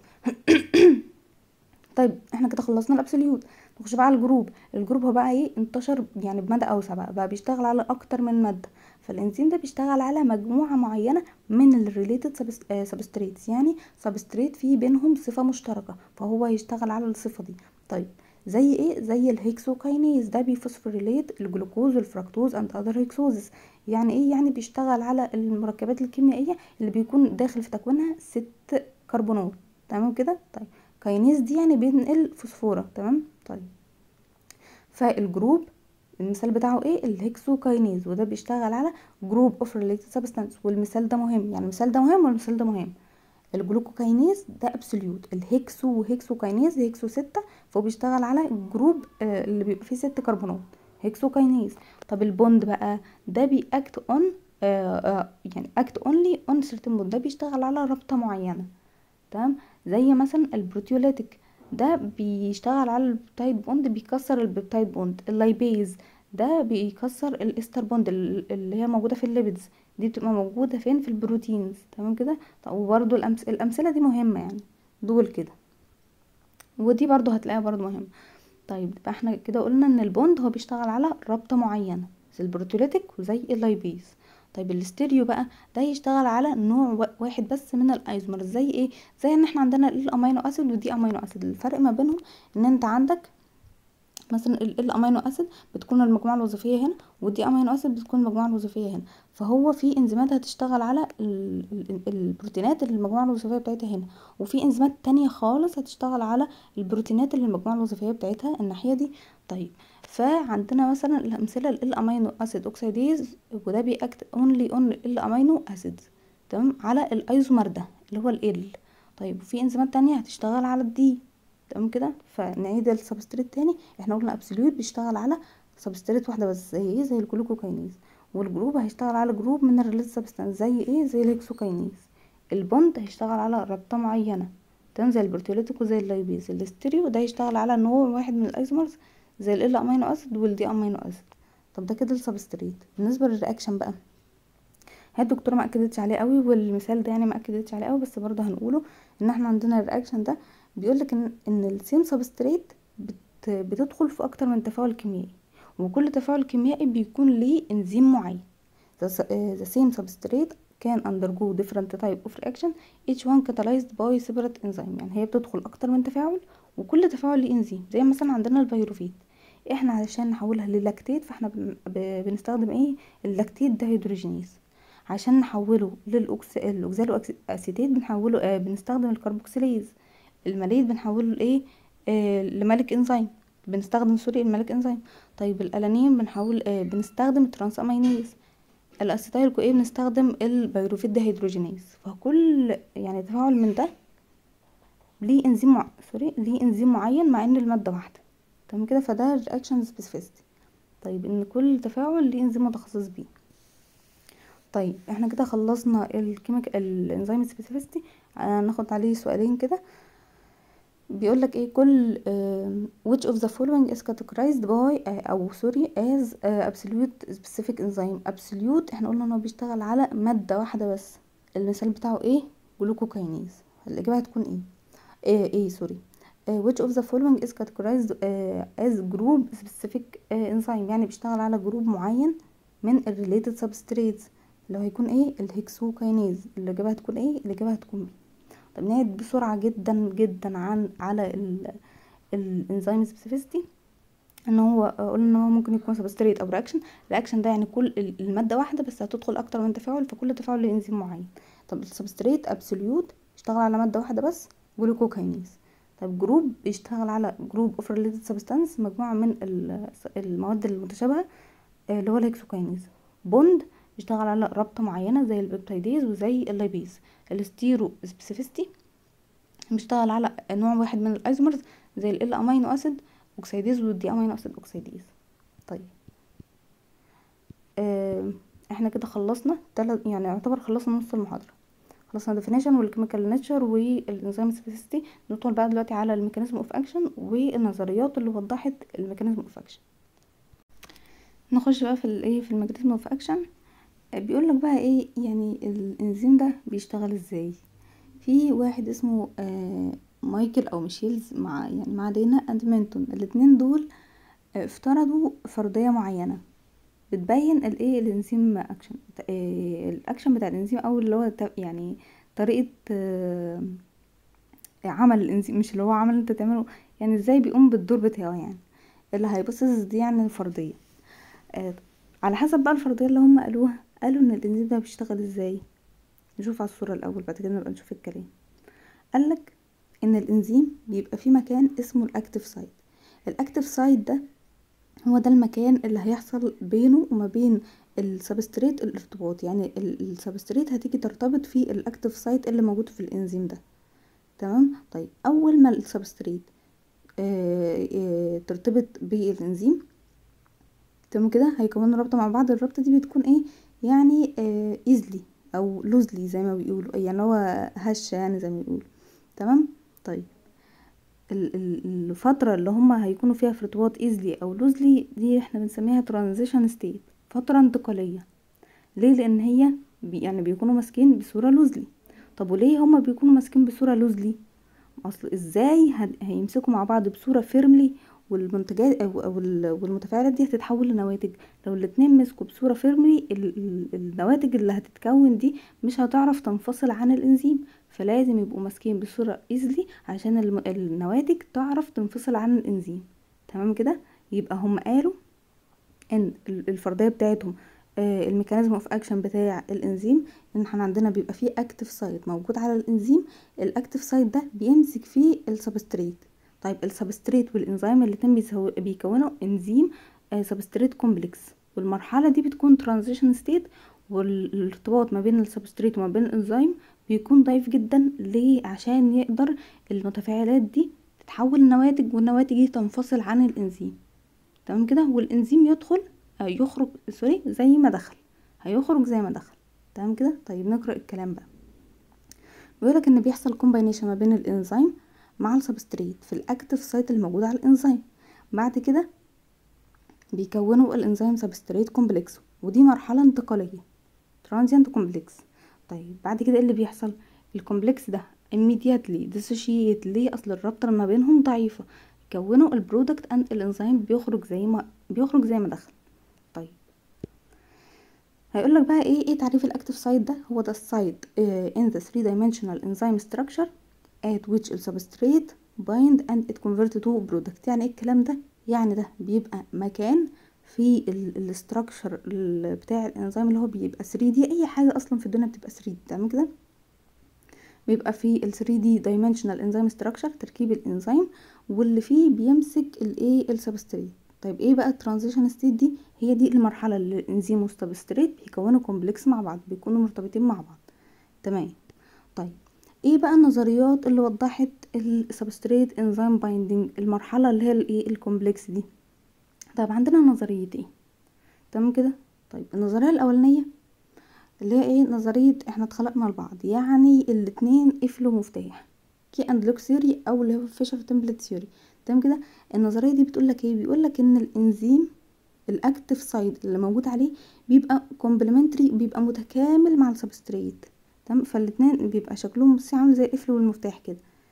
طيب احنا كده خلصنا الابسوليوت نخش بقى على الجروب الجروب هو بقى ايه انتشر يعني بمدى اوسع بقى بقى بيشتغل على اكتر من ماده فالانزيم ده بيشتغل على مجموعه معينه من الريليتد سبستريتس يعني سبستريت فيه بينهم صفه مشتركه فهو يشتغل على الصفه دي طيب زي ايه زي الهيكسوكاينيز ده بيفوسفوريليت الجلوكوز والفركتوز اند اذر هيكسوزز يعني ايه يعني بيشتغل على المركبات الكيميائيه اللي بيكون داخل في تكوينها ست كربونات تمام كده طيب كاينيز دي يعني بينقل فوسفوره تمام طيب فالجروب المثال بتاعه ايه الهكسوكاينيز وده بيشتغل على جروب اوف ريليتد سبستانس والمثال ده مهم يعني المثال ده مهم والمثال ده مهم الجلوكوكاينيز ده ابسوليوت الهكسو وهكسوكاينيز هكسو ستة فهو بيشتغل على جروب آه اللي بيبقى فيه ست كربونات هكسوكاينيز طب البوند بقى ده بيأكت اون آه آه يعني اكت اونلي اون سيرتن بوند ده بيشتغل على رابطه معينه تمام زي مثلا البروتيوليتيك ده بيشتغل على البيبتايد بوند بيكسر البيبتايد بوند اللايبيز ده بيكسر الاستر بوند اللي هي موجوده في الليبيدز دي بتبقى موجوده فين في البروتينز تمام كده وبرده الأمس... الامثله دي مهمه يعني دول كده ودي برضو هتلاقيها برضو مهمه طيب فاحنا كده قلنا ان البوند هو بيشتغل على رابطه معينه زي البروتيوليتيك وزي اللايبيز طيب الاستيريو بقى ده يشتغل على نوع واحد بس من الايزومر زي ايه زي ان احنا عندنا الامينو اسيد ودي امينو اسيد الفرق ما بينهم ان انت عندك مثلا الامينو اسيد بتكون المجموعه الوظيفيه هنا ودي امينو اسيد بتكون المجموعه الوظيفيه هنا فهو في انزيمات هتشتغل على البروتينات اللي المجموعه الوظيفيه بتاعتها هنا وفي انزيمات تانية خالص هتشتغل على البروتينات اللي المجموعه الوظيفيه بتاعتها الناحيه دي طيب فعندنا مثلا الامثله الامينو اسيد اوكسيديز وده بيأكت اونلي اون الامينو اسيد تمام على الايزومر ده اللي هو ال طيب وفي انزيمات تانية هتشتغل على الدي تمام كده فنعيد السبستريت تاني احنا قلنا ابسوليوت بيشتغل على سبستريت واحده بس زي ايه زي الجلوكوكاينيز والجروب هيشتغل على جروب من الريليز سبستانس زي ايه زي الهكسوكاينيز البوند هيشتغل على رابطه معينه تمام زي البروتيوليتيك وزي اللايبيز الاستيريو ده هيشتغل على نوع واحد من الايزومرز زي ال امينو اسيد والدي امينو اسيد طب ده كده السبستريت بالنسبه للرياكشن بقى هي الدكتوره ما اكدتش عليه قوي والمثال ده يعني ما اكدتش عليه قوي بس برضه هنقوله ان احنا عندنا الرياكشن ده بيقولك ان ان السيم سبستريت بت بتدخل في اكتر من تفاعل كيميائي وكل تفاعل كيميائي بيكون ليه انزيم معين the same substrate can undergo different type of reaction each one catalyzed by separate enzyme يعني هي بتدخل اكتر من تفاعل وكل تفاعل ليه انزيم زي مثلا عندنا البيروفيت احنا علشان نحولها للاكتيت فاحنا بنستخدم ايه اللاكتيت دهيدروجينيز عشان نحوله للاوكزالو اسيتيت بنحوله آه بنستخدم الكربوكسيليز الماليت بنحوله لايه آه لمالك انزيم بنستخدم سوري المالك انزيم طيب الالانين بنحول آه بنستخدم الترانس امينيز الاسيتايل كو ايه بنستخدم البيروفيت دهيدروجينيز فكل يعني تفاعل من ده ليه انزيم مع... سوري ليه انزيم معين مع ان الماده واحده تمام كده فده الرياكشن سبيسيفيستي طيب ان كل تفاعل ليه انزيم متخصص بيه طيب احنا كده خلصنا الكيميك الانزيم سبيسيفيستي هناخد عليه سؤالين كده بيقول لك ايه كل uh, which of the following is categorized by uh, او سوري as uh, absolute specific enzyme absolute احنا قلنا ان هو بيشتغل على ماده واحده بس المثال بتاعه ايه جلوكوكاينيز الاجابه هتكون ايه ايه سوري which of the following is categorized uh, as group specific uh, enzyme يعني بيشتغل على جروب معين من ال related substrates اللي هو هيكون ايه الهكسوكاينيز الاجابه هتكون ايه الاجابه هتكون بي طب نعد بسرعه جدا جدا عن على الانزيم سبيسيفيستي ان هو قلنا ان هو ممكن يكون سبستريت او رياكشن الرياكشن ده يعني كل الماده واحده بس هتدخل اكتر من تفاعل فكل تفاعل له انزيم معين طب السبستريت ابسوليوت يشتغل على ماده واحده بس جلوكوكاينيز طب جروب بيشتغل على جروب اوف ريليتد سبستانس مجموعه من المواد المتشابهه اللي هو الهكسوكاينيز بوند بيشتغل على رابطه معينه زي البيبتايديز وزي اللايبيز الستيرو سبيسيفيستي بيشتغل على نوع واحد من الايزومرز زي ال امينو اسيد اوكسيديز والدي امينو اسيد اوكسيديز طيب آه احنا كده خلصنا تلت يعني يعتبر خلصنا نص المحاضره خلصنا ديفينيشن والكيميكال نيتشر والانزيم سبيسيستي ندخل بقى دلوقتي على الميكانيزم اوف اكشن والنظريات اللي وضحت الميكانيزم اوف اكشن نخش بقى في الايه في الميكانيزم اوف اكشن بيقول لك بقى ايه يعني الانزيم ده بيشتغل ازاي في واحد اسمه آه مايكل او ميشيلز مع يعني مع دينا اند مينتون الاتنين دول افترضوا فرضيه معينه بتبين الايه الانزيم اكشن آه الاكشن بتاع الانزيم او اللي هو يعني طريقه آه عمل الانزيم مش اللي هو عمل انت تعمله يعني ازاي بيقوم بالدور بتاعه يعني اللي هيبصص دي يعني الفرضيه آه على حسب بقى الفرضيه اللي هم قالوها قالوا ان الانزيم ده بيشتغل ازاي نشوف على الصوره الاول بعد كده نبقى نشوف الكلام قالك ان الانزيم بيبقى في مكان اسمه الاكتيف سايت الاكتيف سايت ده هو ده المكان اللي هيحصل بينه وما بين السبستريت الارتباط يعني السبستريت هتيجي ترتبط في الاكتيف سايت اللي موجود في الانزيم ده تمام طيب اول ما السبستريت آه آه ترتبط بالانزيم تمام كده هيكونوا رابطه مع بعض الرابطه دي بتكون ايه يعني ايزلي او لوزلي زي ما بيقولوا يعني هو هشه يعني زي ما بيقولوا تمام طيب الفترة اللي هما هيكونوا فيها في ارتباط ايزلي او لوزلي دي احنا بنسميها ترانزيشن ستيت فترة انتقالية ليه لان هي بي يعني بيكونوا ماسكين بصورة لوزلي طب وليه هما بيكونوا ماسكين بصورة لوزلي اصل ازاي هيمسكوا مع بعض بصورة فيرملي والمنتجات او, أو والمتفاعلات دي هتتحول لنواتج لو الاتنين مسكوا بصورة فيرملي النواتج اللي هتتكون دي مش هتعرف تنفصل عن الانزيم فلازم يبقوا ماسكين بصورة ايزلي عشان النواتج تعرف تنفصل عن الانزيم تمام كده يبقى هم قالوا ان الفرضية بتاعتهم آه الميكانيزم اوف اكشن بتاع الانزيم ان احنا عندنا بيبقى فيه اكتف سايت موجود على الانزيم الاكتف سايت ده بيمسك فيه السبستريت طيب السبستريت والانزيم الاتنين بيكونوا انزيم آه سبستريت كومبلكس والمرحله دي بتكون ترانزيشن ستيت والارتباط ما بين السبستريت وما بين الانزيم بيكون ضعيف جدا ليه عشان يقدر المتفاعلات دي تتحول لنواتج والنواتج دي تنفصل عن الانزيم تمام كده والانزيم يدخل آه يخرج سوري زي ما دخل هيخرج زي ما دخل تمام كده طيب نقرا الكلام بقى بيقولك ان بيحصل كومباينيشن ما بين الانزيم مع السبستريت في الاكتف سايت الموجود على الانزيم بعد كده بيكونوا الانزيم سبستريت كومبلكس ودي مرحله انتقاليه ترانزيانت كومبلكس طيب بعد كده ايه اللي بيحصل الكومبلكس ده immediately dissociate ليه اصل الرابطه ما بينهم ضعيفه يكونوا البرودكت اند الانزيم بيخرج زي ما بيخرج زي ما دخل طيب هيقول لك بقى ايه ايه تعريف الاكتيف سايت ده هو ده السايت uh, in the three dimensional enzyme structure at which the substrate bind and it convert to product يعني ايه الكلام ده يعني ده بيبقى مكان في الاستراكشر بتاع الانزيم اللي هو بيبقى 3 دي اي حاجه اصلا في الدنيا بتبقى 3 دي تمام كده بيبقى في ال 3 دي dimensional enzyme structure تركيب الانزيم واللي فيه بيمسك الايه السبستريت طيب ايه بقى الترانزيشن ستيت دي هي دي المرحله اللي الانزيم والسبستريت بيكونوا كومبلكس مع بعض بيكونوا مرتبطين مع بعض تمام طيب ايه بقى النظريات اللي وضحت السبستريت انزيم بايندينج المرحله اللي هي الايه الكومبلكس دي طيب عندنا نظريتين تمام كده طيب النظريه الاولانيه اللي هي ايه نظريه احنا اتخلقنا لبعض يعني الاتنين قفلوا مفتاح كي اند لوك ثيوري او اللي هو فيشر تمبلت ثيوري تمام كده النظريه دي بتقول لك ايه بيقول لك ان الانزيم الاكتف سايد اللي موجود عليه بيبقى كومبلمنتري بيبقى متكامل مع السبستريت تمام فالاتنين بيبقى شكلهم بصي عامل زي القفل والمفتاح كده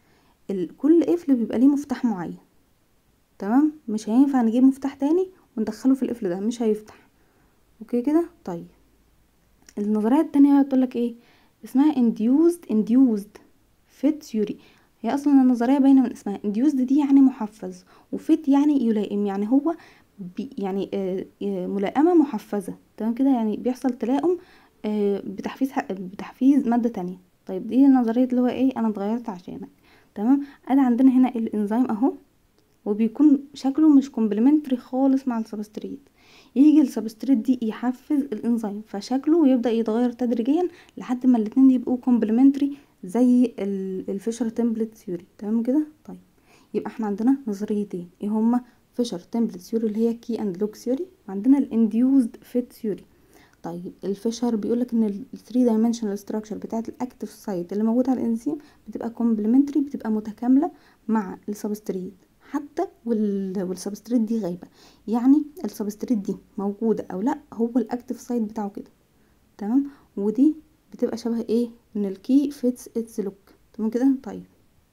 ال- كل قفل بيبقى ليه مفتاح معين تمام مش هينفع نجيب مفتاح تاني وندخله في القفل ده مش هيفتح اوكي كده طيب النظريه التانية بقى بتقولك ايه اسمها induced induced fit theory هي اصلا النظريه باينه من اسمها induced دي يعني محفز وفيت يعني يلائم يعني هو بي يعني آه آه ملائمه محفزه تمام كده يعني بيحصل تلاؤم آه بتحفيز ح- بتحفيز ماده تانية طيب دي النظريه اللي هو ايه انا اتغيرت عشانك تمام ادي عندنا هنا الانزيم اهو وبيكون شكله مش كومبلمنتري خالص مع السبستريت يجي السبستريت دي يحفز الانزيم فشكله يبدا يتغير تدريجيا لحد ما الاتنين يبقوا كومبلمنتري زي الفيشر تمبلت ثيوري تمام كده طيب يبقى احنا عندنا نظريتين ايه هما فيشر تمبلت ثيوري اللي هي كي اند لوك ثيوري وعندنا الانديوزد فيت ثيوري طيب الفيشر بيقولك ان ال 3 dimensional structure بتاعت الاكتف سايت اللي موجوده على الانزيم بتبقى كومبلمنتري بتبقى متكامله مع السبستريت حتى وال... والسبستريت دي غايبه يعني السبستريت دي موجوده او لا هو الاكتف سايت بتاعه كده تمام ودي بتبقى شبه ايه ان الكي فيتس اتس لوك تمام كده طيب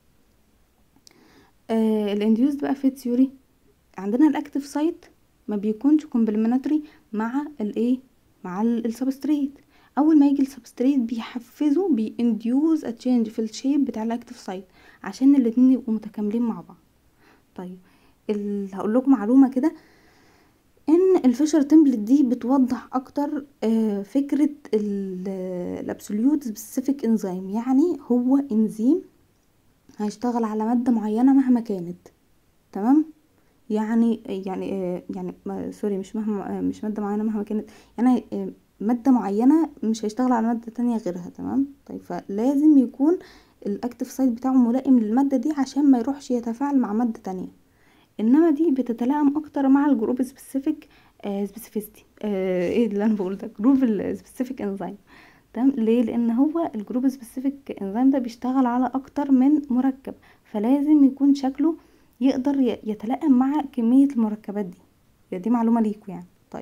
آه الانديوز بقى فيت ثيوري عندنا الاكتف سايت ما بيكونش كومبلمنتري مع الايه مع السبستريت اول ما يجي السبستريت بيحفزه بينديوز ا تشينج في الشيب بتاع الاكتف سايت عشان الاتنين يبقوا متكاملين مع بعض طيب ال- هقول لكم معلومه كده ان الفيشر تمبلت دي بتوضح اكتر آه، فكره الابسوليوت سبيسيفيك انزيم يعني هو انزيم هيشتغل على ماده معينه مهما كانت تمام يعني يعني آه، يعني ما سوري مش مهما آه، مش ماده معينه مهما كانت يعني آه، ماده معينه مش هيشتغل على ماده تانية غيرها تمام طيب فلازم يكون الاكتف سايت بتاعه ملائم للماده دي عشان ما يروحش يتفاعل مع ماده تانية انما دي بتتلائم اكتر مع الجروب سبيسيفيك سبيسيفيستي ايه اللي انا بقول ده جروب السبيسيفيك انزيم تمام ليه لان هو الجروب سبيسيفيك انزيم ده بيشتغل على اكتر من مركب فلازم يكون شكله يقدر ي- يتلائم مع كمية المركبات دي يا دي معلومة ليكوا يعني طيب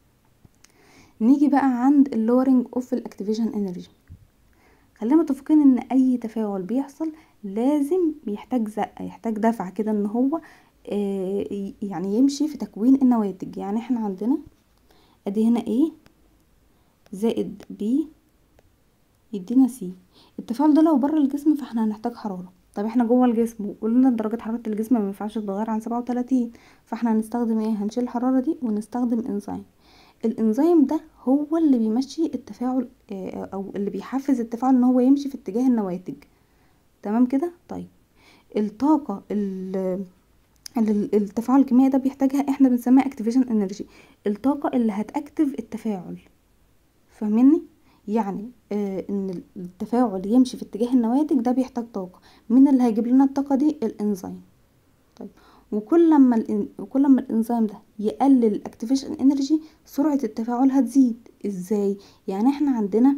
نيجي بقى عند اللورنج اوف الاكتيفيشن انرجي خلينا متفقين ان اي تفاعل بيحصل لازم يحتاج زقة يحتاج دفعة كده ان هو آه، ي- يعني يمشي في تكوين النواتج يعني احنا عندنا ادي هنا ايه زائد بي يدينا سي التفاعل ده لو بره الجسم فاحنا هنحتاج حرارة طب احنا جوه الجسم وقلنا درجة حرارة الجسم ما ينفعش تتغير عن سبعة وتلاتين فاحنا هنستخدم ايه هنشيل الحرارة دي ونستخدم انزيم الانزيم ده هو اللي بيمشي التفاعل آه، او اللي بيحفز التفاعل ان هو يمشي في اتجاه النواتج تمام كده طيب الطاقة ال- ال- التفاعل الكيميائي ده بيحتاجها احنا بنسميها اكتيفيشن انرجي الطاقة اللي هتأكتف التفاعل فاهميني يعني آه ان التفاعل يمشي في اتجاه النواتج ده بيحتاج طاقة مين اللي هيجيب لنا الطاقة دي الانزيم طيب وكل لما الإن- وكل لما الانزيم ده يقلل الاكتيفيشن انرجي سرعة التفاعل هتزيد ازاي يعني احنا عندنا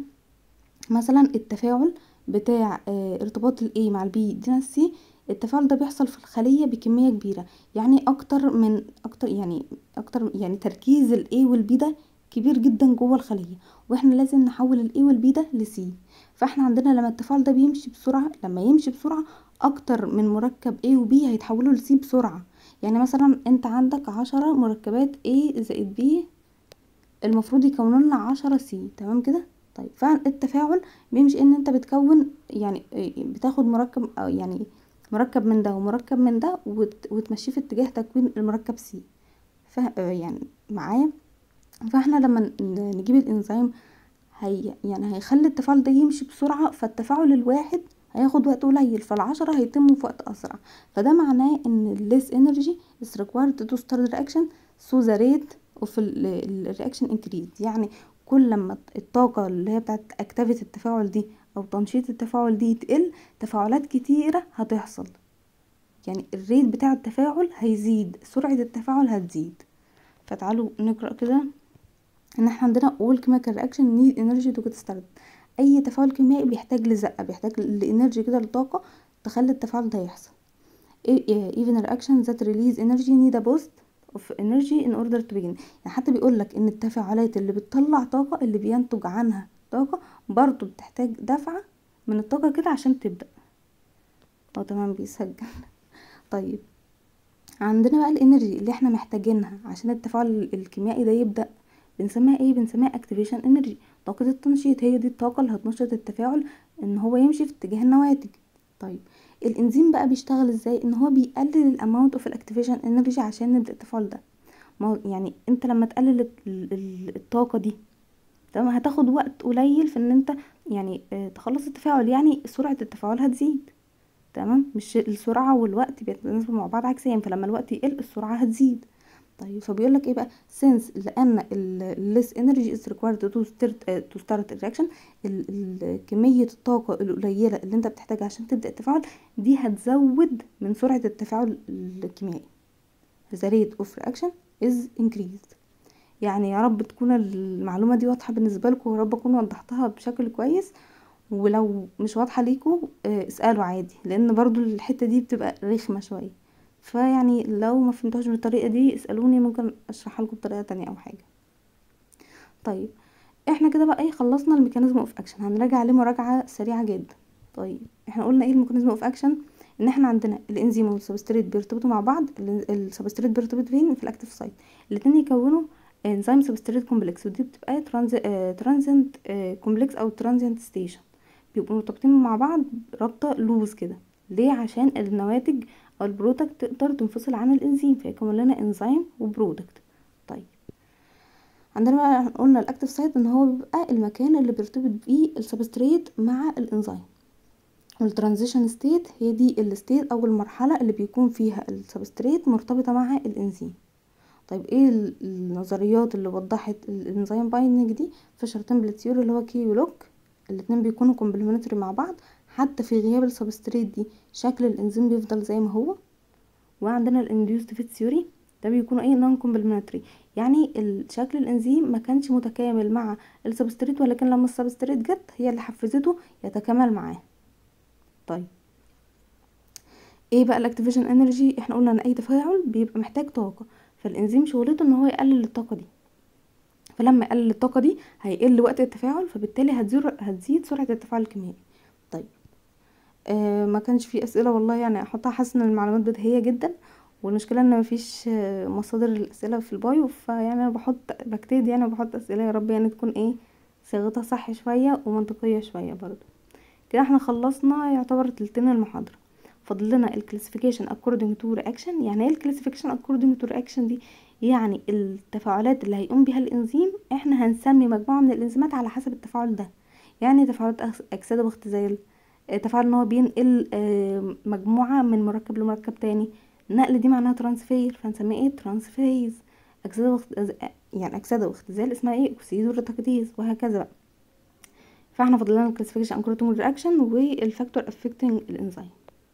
مثلا التفاعل بتاع آه، ارتباط الاي مع البي يدينا السي التفاعل ده بيحصل في الخلية بكمية كبيرة يعني اكتر من اكتر يعني اكتر يعني تركيز الاي والبي ده كبير جدا جوه الخلية واحنا لازم نحول الاي والبي ده لسي فاحنا عندنا لما التفاعل ده بيمشي بسرعة لما يمشي بسرعة اكتر من مركب A و B هيتحولوا لسي بسرعة يعني مثلا انت عندك عشرة مركبات A زائد B المفروض يكونوا لنا عشرة سي تمام كده طيب فالتفاعل بيمشي ان انت بتكون يعني إيه، بتاخد مركب أو يعني مركب من ده ومركب من ده وت- وتمشيه في اتجاه تكوين المركب سي ف يعني معايا فاحنا لما ن- نجيب الانزيم هي يعني هيخلي التفاعل ده يمشي بسرعة فالتفاعل الواحد هياخد وقت قليل فالعشرة هيتموا في وقت أسرع فده معناه ان less energy is required to start the reaction so the rate of ال- ال- الرياكشن increase يعني كل لما الطاقة اللي هي بتاعت اكتيفيتي التفاعل دي او تنشيط التفاعل دي تقل تفاعلات كتيرة هتحصل يعني الريت بتاع التفاعل هيزيد سرعة التفاعل هتزيد فتعالوا نقرأ كده ان احنا عندنا all chemical reaction need energy to get started اي تفاعل كيميائي بيحتاج لزقة بيحتاج لانرجي كده لطاقة تخلي التفاعل ده يحصل إيه- even a reaction that release energy need a boost of energy in order to begin يعني حتى بيقول لك ان التفاعلات اللي بتطلع طاقة اللي بينتج عنها طاقة برضو بتحتاج دفعة من الطاقة كده عشان تبدأ اه تمام بيسجل طيب عندنا بقى الانرجي اللي احنا محتاجينها عشان التفاعل الكيميائي ده يبدأ بنسميها ايه بنسميها اكتيفيشن انرجي طاقة التنشيط هي دي الطاقة اللي هتنشط التفاعل ان هو يمشي في اتجاه النواتج طيب الانزيم بقى بيشتغل ازاي ان هو بيقلل الاماونت اوف الاكتيفيشن انرجي عشان نبدا التفاعل ده ما هو يعني انت لما تقلل ال- ال- الطاقه دي تمام هتاخد وقت قليل في ان انت يعني آه، تخلص التفاعل يعني سرعه التفاعل هتزيد تمام مش السرعه والوقت بيتناسبوا مع بعض عكسيا فلما الوقت يقل السرعه هتزيد طيب فبيقول لك ايه بقى since لان ال less energy is required to start آه، to start a reaction ال- ال- كمية الطاقة القليلة اللي انت بتحتاجها عشان تبدأ التفاعل دي هتزود من سرعة التفاعل الكيميائي the rate of reaction is increased يعني يا رب تكون المعلومة دي واضحة بالنسبة لكم ويا رب اكون وضحتها بشكل كويس ولو مش واضحة ليكم آه، اسألوا عادي لان برضو الحتة دي بتبقى رخمة شوية فيعني لو ما فهمتوهاش بالطريقة دي اسألوني ممكن اشرحها لكم بطريقة تانية او حاجة طيب احنا كده بقى ايه خلصنا الميكانيزم اوف اكشن هنراجع عليه مراجعة سريعة جدا طيب احنا قلنا ايه الميكانيزم اوف اكشن ان احنا عندنا الانزيم والسبستريت بيرتبطوا مع بعض ال- السبستريت بيرتبط فين في الاكتيف سايت الاتنين يكونوا انزيم سبستريت كومبلكس ودي بتبقى ترانزنت كومبلكس او ترانزنت ستيشن بيبقوا مرتبطين مع بعض رابطه لوز كده ليه عشان النواتج او البرودكت تقدر تنفصل عن الانزيم فيكون لنا انزيم وبرودكت طيب عندنا بقى قلنا الاكتيف سايت ان هو بيبقى المكان اللي بيرتبط بيه السبستريت مع الانزيم والترانزيشن ستيت هي دي الستيت او المرحله اللي بيكون فيها السبستريت مرتبطه مع الانزيم طيب ايه ال- النظريات اللي وضحت الانزيم بايندنج دي في شرطين ثيوري اللي هو كي ولوك الاتنين بيكونوا كومبلمنتري مع بعض حتى في غياب السبستريت دي شكل الانزيم بيفضل زي ما هو وعندنا الانديوست فيت ثيوري ده بيكونوا ايه نون كومبلمنتري يعني ال- شكل الانزيم ما كانش متكامل مع السبستريت ولكن لما السبستريت جت هي اللي حفزته يتكامل معاه طيب ايه بقى الاكتيفيشن انرجي احنا قلنا ان اي تفاعل بيبقى محتاج طاقه فالانزيم شغلته ان هو يقلل الطاقه دي فلما يقلل الطاقه دي هيقل وقت التفاعل فبالتالي هتزيد هتزيد سرعه التفاعل الكيميائي طيب آه ما كانش في اسئله والله يعني احطها حاسه ان المعلومات بديهيه جدا والمشكله ان مفيش آه، مصادر الاسئله في البايو فيعني انا بحط بجتهد يعني وبحط اسئله يا رب يعني تكون ايه صياغتها صح شويه ومنطقيه شويه برضو كده احنا خلصنا يعتبر تلتين المحاضرة فاضل لنا الكلاسيفيكيشن according to reaction يعني ايه الكلاسيفيكيشن according to reaction دي يعني التفاعلات اللي هيقوم بها الانزيم احنا هنسمي مجموعة من الانزيمات على حسب التفاعل ده يعني تفاعلات أكس- اكسدة واختزال آه، تفاعل ان هو بينقل آه، مجموعة من مركب لمركب تاني النقل دي معناها ترانسفير فهنسميه ايه ترانسفيز اكسدة واخت... يعني اكسدة واختزال اسمها ايه اكسيد والتكديس وهكذا بقى فاحنا فاضل لنا الكلاسيفيكيشن اكروتوم رياكشن والفاكتور افكتنج الانزيم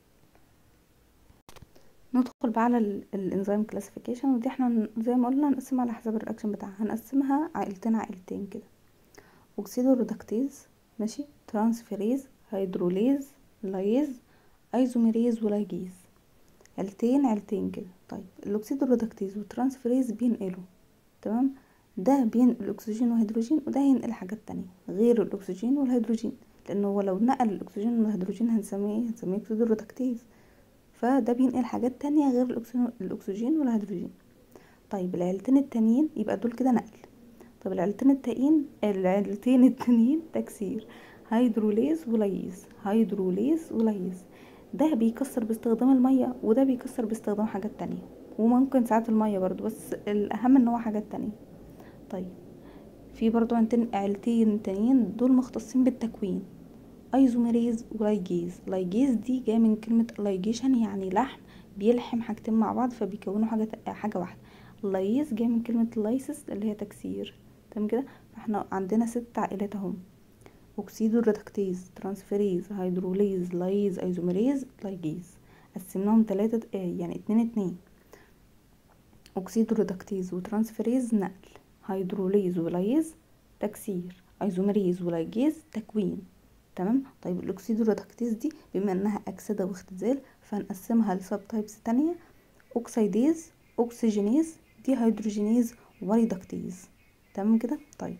ندخل بقى على ال- الانزيم كلاسيفيكيشن ودي احنا ن- زي ما قلنا هنقسمها على حسب الرياكشن بتاعها هنقسمها عائلتين عائلتين كده اوكسيدو ريدكتيز ماشي ترانسفيريز هيدروليز لايز ايزوميريز ولايجيز عيلتين عيلتين كده طيب الاكسيدو ريدكتيز والترانسفيريز بينقلوا تمام ده بينقل اكسجين وهيدروجين وده هينقل حاجات تانية غير الاكسجين والهيدروجين لانه هو لو نقل الاكسجين والهيدروجين هنسميه ايه هنسميه اكسيدو ريدكتيز فده بينقل حاجات تانية غير الأكسجين- الأكسجين والهيدروجين طيب العيلتين التانيين يبقى دول كده نقل طب العيلتين التانيين العيلتين التانيين تكسير هيدروليز وليز هيدروليز وليز ده بيكسر باستخدام المية وده بيكسر باستخدام حاجات تانية وممكن ساعات المية برضو بس الأهم ان هو حاجات تانية طيب في برضو عندنا عيلتين تانيين دول مختصين بالتكوين ايزوميريز ولايجيز لايجيز دي جايه من كلمه لايجيشن يعني لحم بيلحم حاجتين مع بعض فبيكونوا حاجه حاجه واحده لايز جايه من كلمه لايسس اللي هي تكسير تمام كده فاحنا عندنا ست عائلات اهم اوكسيدو ريدكتيز ترانسفيريز هيدروليز لايز ايزوميريز لايجيز قسمناهم تلاتة آه، يعني اتنين اتنين اوكسيدو ريدكتيز وترانسفيريز نقل هيدروليز ولايز تكسير ايزوميريز ولايجيز تكوين تمام طيب الاكسيدو ريدكتيز دي بما انها اكسده واختزال فهنقسمها لسب تايبس تانية اوكسيديز اوكسجينيز دي هيدروجينيز وريدكتيز تمام كده طيب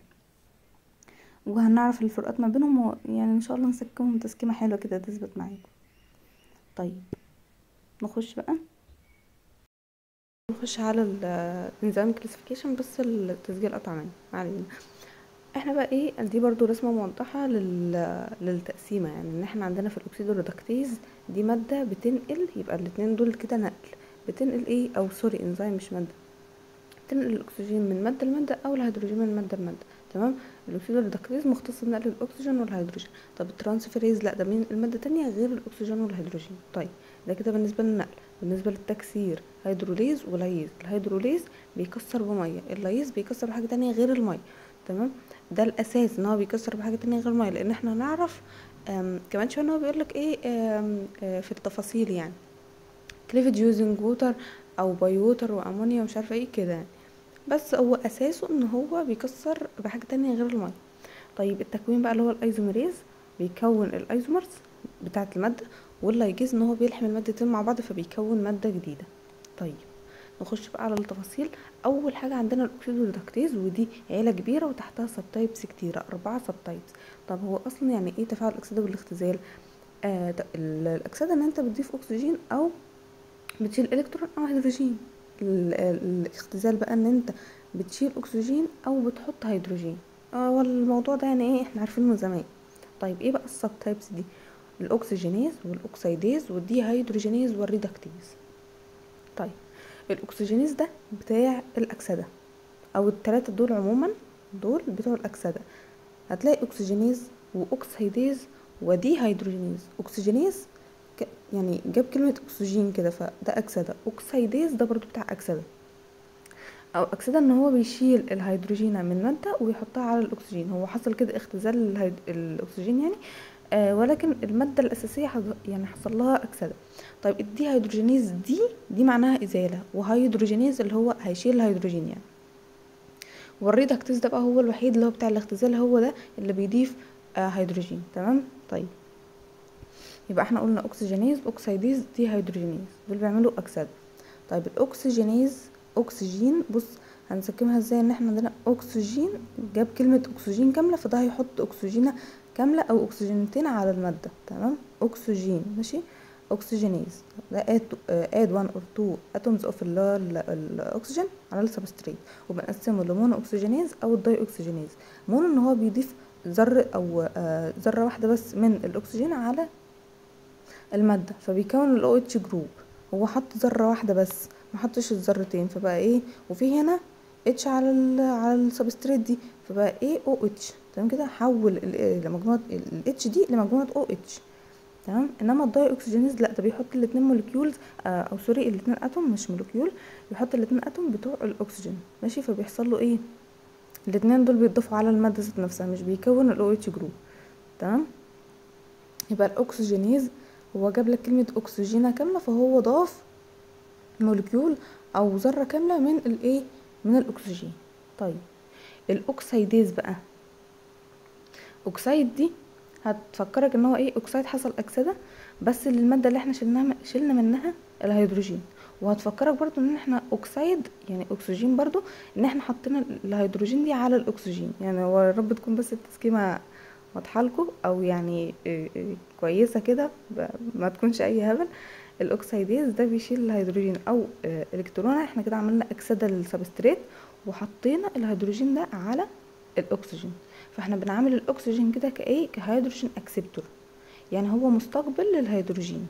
وهنعرف الفروقات ما بينهم و... يعني ان شاء الله نسكمهم تسكيمه حلوه كده تثبت معاكم طيب نخش بقى نخش على النظام كلاسيفيكيشن بس التسجيل قطع مني ما علينا احنا بقى ايه دي برضو رسمة موضحة لل... للتقسيمة يعني ان احنا عندنا في الاكسيدو ريدكتيز دي مادة بتنقل يبقى الاتنين دول كده نقل بتنقل ايه او سوري انزيم مش مادة بتنقل الاكسجين من مادة لمادة او الهيدروجين من مادة لمادة تمام الاكسيدو ريدكتيز مختص بنقل الاكسجين والهيدروجين طب الترانسفيريز لا ده من المادة تانية غير الاكسجين والهيدروجين طيب ده كده بالنسبة للنقل بالنسبة للتكسير هيدروليز وليز الهيدروليز بيكسر بمية الليز بيكسر بحاجة تانية غير المية تمام ده الاساس ان هو بيكسر بحاجه تانية غير الميه لان احنا نعرف كمان شويه ان هو بيقولك ايه آم آه في التفاصيل يعني كليفج يوزنج ووتر او باي ووتر وامونيا ومش عارفه ايه كده يعني بس هو اساسه ان هو بيكسر بحاجه تانية غير الميه طيب التكوين بقى اللي هو الايزوميريز بيكون الايزومرز بتاعه الماده واللايجيز ان هو بيلحم المادتين مع بعض فبيكون ماده جديده طيب نخش بقى على التفاصيل اول حاجه عندنا الاكسيدو ريدكتيز ودي عيله كبيره وتحتها سب تايبس كتيره اربعه سب تايبس طب هو اصلا يعني ايه تفاعل الاكسده بالاختزال آه الاكسده ان انت بتضيف اكسجين او بتشيل الكترون او هيدروجين الاختزال بقى ان انت بتشيل اكسجين او بتحط هيدروجين آه والموضوع ده يعني ايه احنا عارفينه من زمان طيب ايه بقى السب تايبس دي الاكسجينيز والاكسيديز والدي هيدروجينيز والريدكتيز طيب الاكسجينيز ده بتاع الاكسده او التلاتة دول عموما دول بتوع الاكسده هتلاقي اكسجينيز واكسيديز ودي هيدروجينيز اكسجينيز يعني جاب كلمة اكسجين كده فده اكسده اكسيديز ده برضو بتاع اكسده او اكسده ان هو بيشيل الهيدروجين من مادة ويحطها على الاكسجين هو حصل كده اختزال الهيد... الاكسجين يعني آه ولكن المادة الأساسية حض... يعني حصل لها أكسدة طيب الدي هيدروجينيز دي دي معناها إزالة وهيدروجينيز اللي هو هيشيل الهيدروجين يعني والريدكتيز ده بقى هو الوحيد اللي هو بتاع الاختزال هو ده اللي بيضيف آه هيدروجين تمام طيب يبقى احنا قلنا اكسجينيز اوكسيديز دي هيدروجينيز دول بيعملوا أكسدة طيب الاكسجينيز اكسجين بص هنسكمها ازاي ان احنا عندنا اكسجين جاب كلمة اكسجين كاملة فده هيحط اكسجينة كاملة او اكسجينتين على المادة تمام اكسجين ماشي اكسجينيز ده اد اد 1 اور 2 اتومز اوف الاكسجين على السبستريت وبنقسمه لمونو اكسجينيز او الداي اكسجينيز مونو ان هو بيضيف ذره او آه ذره واحده بس من الاكسجين على الماده فبيكون الاو اتش جروب هو حط ذره واحده بس ما حطش الذرتين فبقى ايه وفي هنا اتش على ال على السبستريت دي فبقى ايه او اتش تمام كده حول لمجموعه الاتش دي لمجموعه او اتش تمام انما الداي اكسجينيز لا ده بيحط الاتنين مولكيولز آه او سوري الاتنين اتوم مش مولكيول بيحط الاتنين اتوم بتوع الاكسجين ماشي فبيحصل له ايه الاتنين دول بيتضافوا على الماده ذات نفسها مش بيكون الاو اتش جروب تمام يبقى الاكسجينيز هو جاب لك كلمه اكسجينه كامله فهو ضاف مولكيول او ذره كامله من الايه من الاكسجين طيب الاكسيديز بقى اكسيد دي هتفكرك ان هو ايه اكسيد حصل اكسده بس للماده اللي احنا شلناها شلنا منها الهيدروجين وهتفكرك برضو ان احنا اكسيد يعني اكسجين برضو ان احنا حطينا الهيدروجين دي على الاكسجين يعني هو يا رب تكون بس التسكيمه واضحه لكم او يعني إيه إيه كويسه كده ما تكونش اي هبل الاكسيديز ده بيشيل الهيدروجين او إيه الكترون احنا كده عملنا اكسده للسبستريت وحطينا الهيدروجين ده على الاكسجين فاحنا بنعامل الاكسجين كده كايه كهيدروجين اكسبتور يعني هو مستقبل للهيدروجين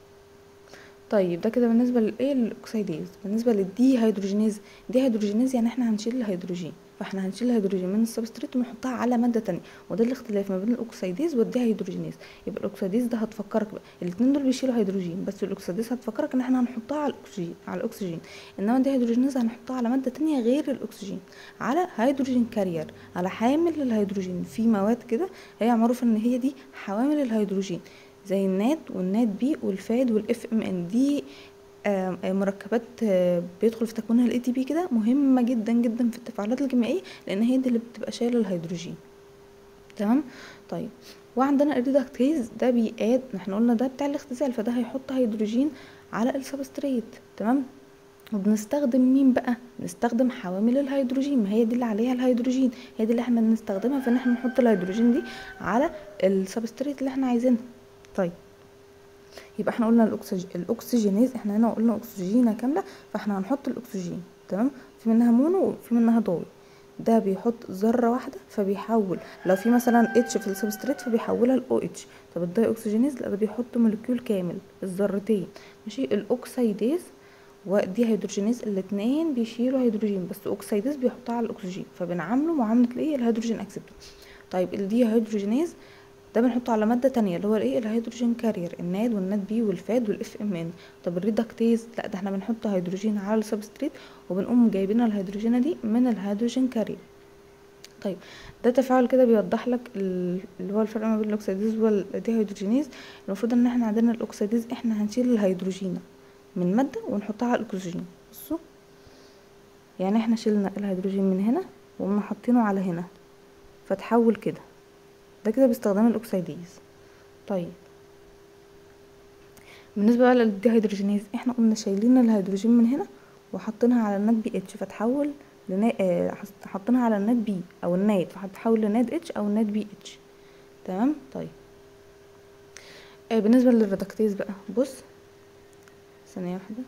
طيب ده كده بالنسبه للايه للاكسيديز بالنسبه للدي هيدروجينيز دي هيدروجينيز يعني احنا هنشيل الهيدروجين فاحنا هنشيل الهيدروجين من السبستريت ونحطها على ماده تانية وده الاختلاف ما بين الاكسيديز والدي هيدروجينيز يبقى الاكسيديز ده هتفكرك بقى الاثنين دول بيشيلوا هيدروجين بس الاكسيديز هتفكرك ان احنا هنحطها على الاكسجين على الاكسجين انما الدي هيدروجينيز هنحطها على ماده تانية غير الاكسجين على هيدروجين كارير على حامل للهيدروجين في مواد كده هي معروف ان هي دي حوامل الهيدروجين زي النات والنات بي والفاد والاف ام ان دي مركبات بيدخل في تكوينها الاي تي بي كده مهمه جدا جدا في التفاعلات الكيميائيه لان هي دي اللي بتبقى شايله الهيدروجين تمام طيب وعندنا الريدكتيز ده بيقاد احنا قلنا ده بتاع الاختزال فده هيحط هيدروجين على السبستريت تمام وبنستخدم مين بقى نستخدم حوامل الهيدروجين ما هي دي اللي عليها الهيدروجين هي دي اللي احنا بنستخدمها في ان احنا نحط الهيدروجين دي على السبستريت اللي احنا عايزينها طيب يبقى احنا قلنا الاكسج... الاكسجينيز احنا هنا قلنا اكسجينه كامله فاحنا هنحط الاكسجين تمام في منها مونو وفي منها داي ده بيحط ذره واحده فبيحول لو في مثلا اتش في السبستريت فبيحولها لاو اتش طب الداي اوكسجينيز لا ده بيحط مولكيول كامل الذرتين ماشي الاوكسيديز ودي هيدروجينيز الاتنين بيشيلوا هيدروجين بس اوكسيديز بيحطها على الاكسجين فبنعامله معامله الايه الهيدروجين اكسبتور طيب الدي هيدروجينيز ده بنحطه على ماده تانية اللي هو الايه الهيدروجين كارير الناد والناد بي والفاد والاف ام ان طب الريدكتيز لا ده احنا بنحط هيدروجين على السبستريت وبنقوم جايبين الهيدروجينه دي من الهيدروجين كارير طيب ده تفاعل كده بيوضح لك ال- اللي هو الفرق ما بين الاكسيديز والديهيدروجينيز المفروض ان احنا عندنا الاكسيديز احنا هنشيل الهيدروجينه من ماده ونحطها على الاكسجين بصوا يعني احنا شلنا الهيدروجين من هنا وقمنا حاطينه على هنا فتحول كده ده كده باستخدام الاكسيديز طيب بالنسبه بقى للديهيدروجينيز احنا قمنا شايلين الهيدروجين من هنا وحاطينها على النات بي اتش فتحول لنا... آه، حط- حاطينها على النات بي او الناد فهتتحول لناد اتش او ناد بي اتش تمام طيب آه بالنسبه للريدكتيز بقى بص ثانيه واحده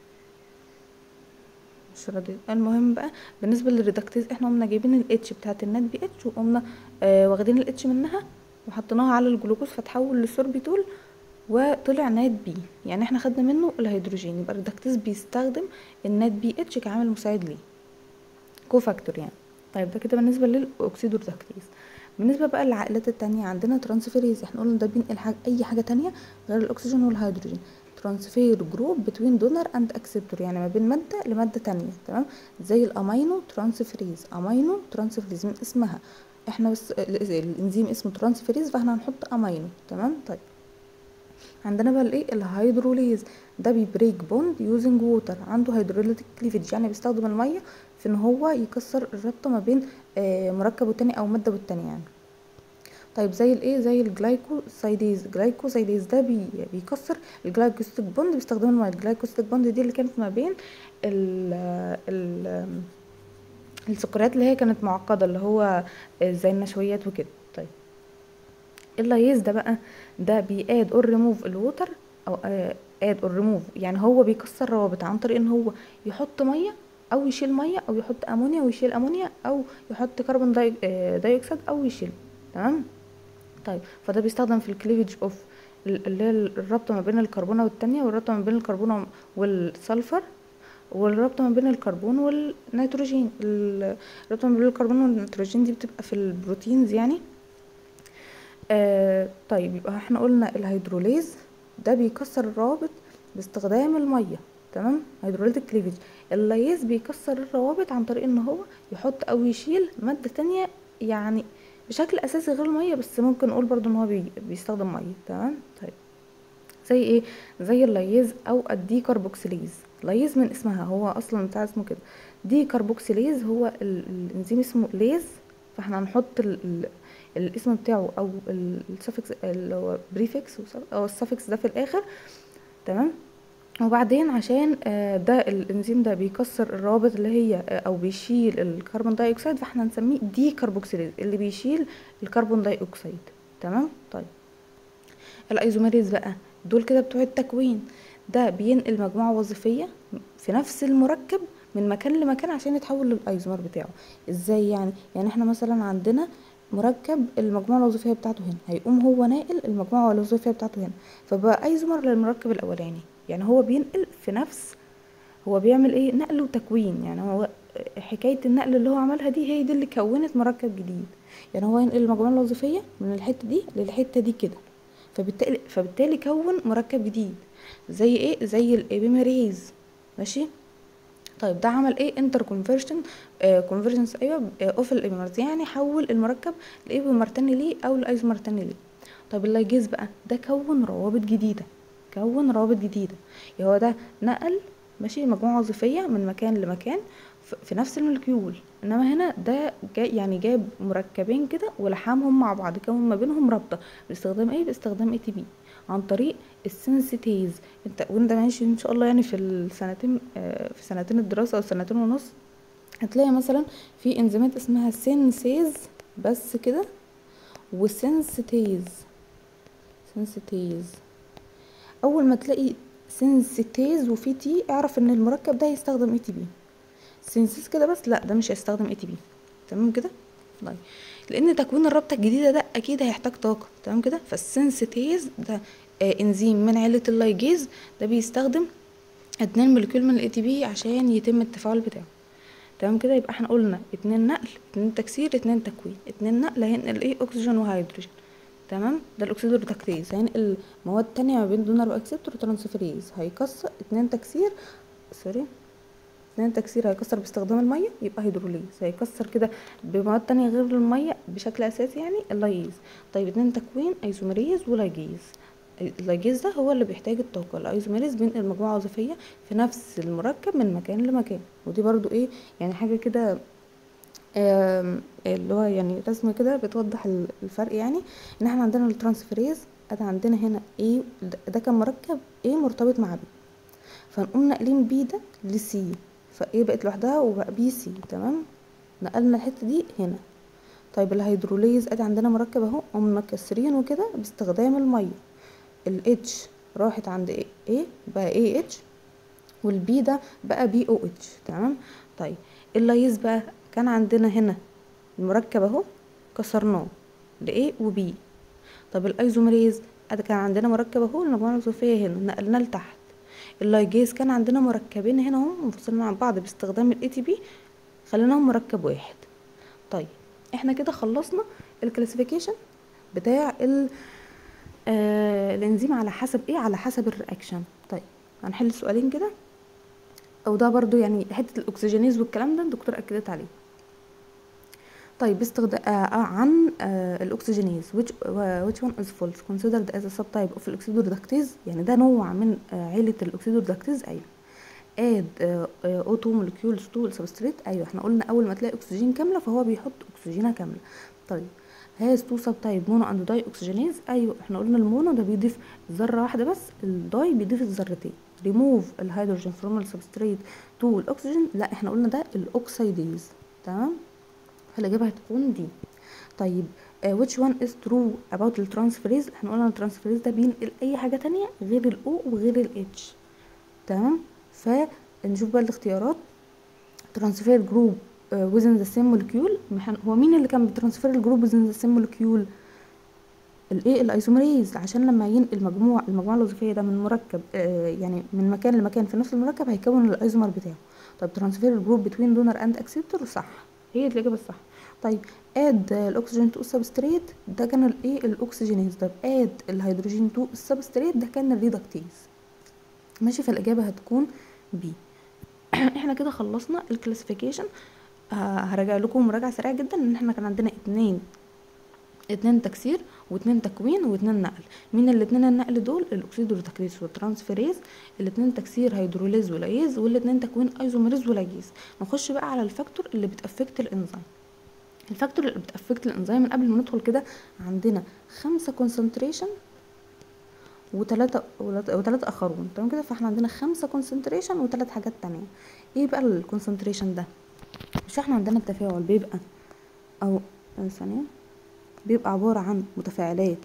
مش راضي المهم بقى بالنسبه للريدكتيز احنا قمنا جايبين الاتش بتاعت النات بي اتش وقمنا آه واخدين الاتش منها وحطيناها على الجلوكوز فتحول للسوربيتول وطلع ناد بي يعني احنا خدنا منه الهيدروجين يبقى الريدكتيز بيستخدم الناد بي اتش كعامل مساعد ليه كوفاكتور يعني طيب ده كده بالنسبه للاكسيدو ريدكتيز بالنسبه بقى للعائلات التانية عندنا ترانسفيريز احنا قلنا ده بينقل حاجة اي حاجه تانية غير الاكسجين والهيدروجين ترانسفير جروب بتوين دونر اند اكسبتور يعني ما بين ماده لماده تانية تمام زي الامينو ترانسفيريز امينو ترانسفيريز من اسمها احنا بس ال- الانزيم اسمه ترانسفيريز فاحنا هنحط امينو تمام طيب عندنا بقى الايه الهيدروليز ده بيبريك بوند يوزنج ووتر عنده هيدروليتيك كليفج يعني بيستخدم الميه في ان هو يكسر الرابطه ما بين آه، مركب والتاني او ماده والتانية يعني طيب زي الايه زي الجلايكوسايديز الجلايكوسايديز ده بي بيكسر الجلايكوسيتيك بوند باستخدام الميه الجلايكوسيتيك بوند دي اللي كانت ما بين ال ال السكريات اللي هي كانت معقده اللي هو آه، زي النشويات وكده طيب اللايز ده بقى ده بياد اور ريموف الووتر او اد اور ريموف يعني هو بيكسر روابط عن طريق ان هو يحط ميه او يشيل ميه او يحط امونيا ويشيل امونيا او يحط كربون داي آه، دايوكسيد او يشيل تمام طيب فده بيستخدم في الكليفج اوف اللي هي الرابطه ما بين الكربونه والتانية والرابطه ما بين الكربونه والسلفر والرابطه ما بين الكربون والنيتروجين ال- الرابطه ما بين الكربون والنيتروجين دي بتبقى في البروتينز يعني آه طيب يبقى احنا قلنا الهيدروليز ده بيكسر الروابط باستخدام الميه تمام هيدروليتيك كليفج اللايز بيكسر الروابط عن طريق ان هو يحط او يشيل ماده تانية يعني بشكل اساسي غير الميه بس ممكن نقول برضو ان هو بي بيستخدم ميه تمام طيب زي ايه زي اللايز او الديكربوكسيليز لايز من اسمها هو اصلا بتاع اسمه كده ديكربوكسيليز هو ال- الانزيم اسمه ليز فاحنا هنحط ال ال الاسم بتاعه او السفكس اللي هو بريفكس او السفكس ده في الاخر تمام وبعدين عشان آه، ده الانزيم ده بيكسر الروابط اللي هي آه، او بيشيل الكربون داي اكسيد فاحنا هنسميه دي كربوكسيليز اللي بيشيل الكربون داي اكسيد تمام طيب الايزوميريز بقى دول كده بتوع التكوين ده بينقل مجموعة وظيفية في نفس المركب من مكان لمكان عشان يتحول للايزومر بتاعه ازاي يعني يعني احنا مثلا عندنا مركب المجموعة الوظيفية بتاعته هنا هيقوم هو ناقل المجموعة الوظيفية بتاعته هنا فبقى ايزومر للمركب الاولاني يعني هو بينقل في نفس هو بيعمل ايه نقل وتكوين يعني هو حكاية النقل اللي هو عملها دي هي دي اللي كونت مركب جديد يعني هو ينقل المجموعة الوظيفية من الحتة دي للحتة دي كده فبالتالي فبالتالي كون مركب جديد زي ايه زي الابيميريز ماشي طيب ده عمل ايه انتر كونفرجن كونفرجنس ايوه اوف الابيمرز يعني حول المركب لايبومر تاني ليه او لايزومر تاني ليه طب اللايجيز بقى ده كون روابط جديده كون روابط جديده يعني هو ده نقل ماشي مجموعه وظيفيه من مكان لمكان ف- في نفس المولكيول انما هنا ده جا يعني جاب مركبين كده ولحمهم مع بعض كون ما بينهم رابطه باستخدام ايه باستخدام اي تي بي عن طريق السنسيتيز انت وانت ماشي ان شاء الله يعني في السنتين آه، في سنتين الدراسه او سنتين ونص هتلاقي مثلا في انزيمات اسمها سينسيز بس كده وسنسيتيز سنسيتيز اول ما تلاقي سنسيتيز وفي تي اعرف ان المركب ده هيستخدم اي تي بي سينسيس كده بس لا ده مش هيستخدم اي تي بي تمام كده طيب لان تكوين الرابطه الجديده ده اكيد هيحتاج طاقه تمام كده فالسنسيتيز ده آه انزيم من عيله اللايجيز ده بيستخدم اتنين مولكيول من الاي تي بي عشان يتم التفاعل بتاعه تمام كده يبقى احنا قلنا اتنين نقل اتنين تكسير اتنين تكوين اتنين نقل هينقل ايه اكسجين وهيدروجين تمام ده الاكسيد الريدكتيز هينقل مواد تانية ما بين دونر واكسبتور وترانسفيريز هيكسر اتنين تكسير سوري اتنين تكسير هيكسر باستخدام الميه يبقى هيدروليز هيكسر كده بمواد تانية غير الميه بشكل اساسي يعني اللايز طيب اتنين تكوين ايزوميريز ولايجيز اللايجيز ده هو اللي بيحتاج الطاقه الايزوميريز بينقل مجموعه وظيفيه في نفس المركب من مكان لمكان ودي برضو ايه يعني حاجه كده اللي هو يعني رسمه كده بتوضح الفرق يعني ان احنا عندنا الترانسفيريز ادي عندنا هنا ايه ده كان مركب ايه مرتبط مع بي فنقوم ناقلين بي ده لسي فايه بقت لوحدها وبقى بي سي تمام نقلنا الحته دي هنا طيب الهيدروليز ادي عندنا مركب اهو قمنا مكسرينه كده باستخدام الميه الاتش راحت عند ايه ايه بقى ايه اتش والبي ده بقى بي او اتش تمام طيب اللايز بقى كان عندنا هنا المركب اهو كسرناه لايه وبي طب الايزوميريز ادي كان عندنا مركب اهو المجموعه الوظيفيه هنا نقلناه لتحت اللايجيز كان عندنا مركبين هنا اهو منفصلين عن بعض باستخدام الاي تي بي خليناهم مركب واحد طيب احنا كده خلصنا الكلاسيفيكيشن بتاع ال آه الانزيم على حسب ايه على حسب الرياكشن طيب هنحل سؤالين كده او ده برضو يعني حته الاكسجينيز والكلام ده الدكتور اكدت عليه طيب باستخدام آه عن آه الاكسجينيز which uh, which one is false considered as a subtype of الاكسيدوريدكتيز يعني ده نوع من آه عيله الاكسيدوريدكتيز ايوه add O2 molecules to السبستريت ايوه احنا قلنا اول ما تلاقي اكسجين كامله فهو بيحط اكسجينه كامله طيب has two subtype mono and dioxygenase ايوه احنا قلنا المونو ده بيضيف ذره واحده بس الداي بيضيف الذرتين ريموف الهيدروجين فروم السبستريت تو الاكسجين لا احنا قلنا ده الاوكسيديز تمام فالاجابه هتكون دي طيب uh, which one is true about الترانسفيريز احنا قلنا الترانسفيريز ده بينقل اي حاجه تانية غير الاو وغير الاتش تمام فنشوف بقى الاختيارات ترانسفير جروب within the same molecule هو مين اللي كان بترانسفير الجروب within the same molecule الايه الايزوميريز عشان لما ينقل مجموع المجموعه الوظيفيه ده من مركب آه يعني من مكان لمكان في نفس المركب هيكون الايزومر بتاعه طب ترانسفير الجروب بتوين دونر اند اكسبتور صح هي دي الاجابه الصح طيب اد الاكسجين تو السبستريت ده كان الايه الاكسجينيز طب اد الهيدروجين تو السبستريت ده كان الريدكتيز ماشي فالاجابه هتكون بي احنا كده خلصنا الكلاسيفيكيشن آه هرجع لكم مراجعه سريعه جدا ان احنا كان عندنا اتنين اتنين تكسير واتنين تكوين واتنين نقل مين الاتنين النقل دول الاكسيدوريدكتيز والترانسفيريز الاتنين تكسير هيدروليز ولايز والاتنين تكوين ايزوميريز ولايز نخش بقى على الفاكتور اللي بتافكت الانزيم الفاكتور اللي بتافكت الانزيم من قبل ما ندخل كده عندنا خمسة كونسنتريشن وتلاتة وتلاتة اخرون تمام كده فاحنا عندنا خمسة كونسنتريشن وتلات حاجات تانية ايه بقى الكونسنتريشن ده مش احنا عندنا التفاعل بيبقى او ثانية بيبقى عبارة عن متفاعلات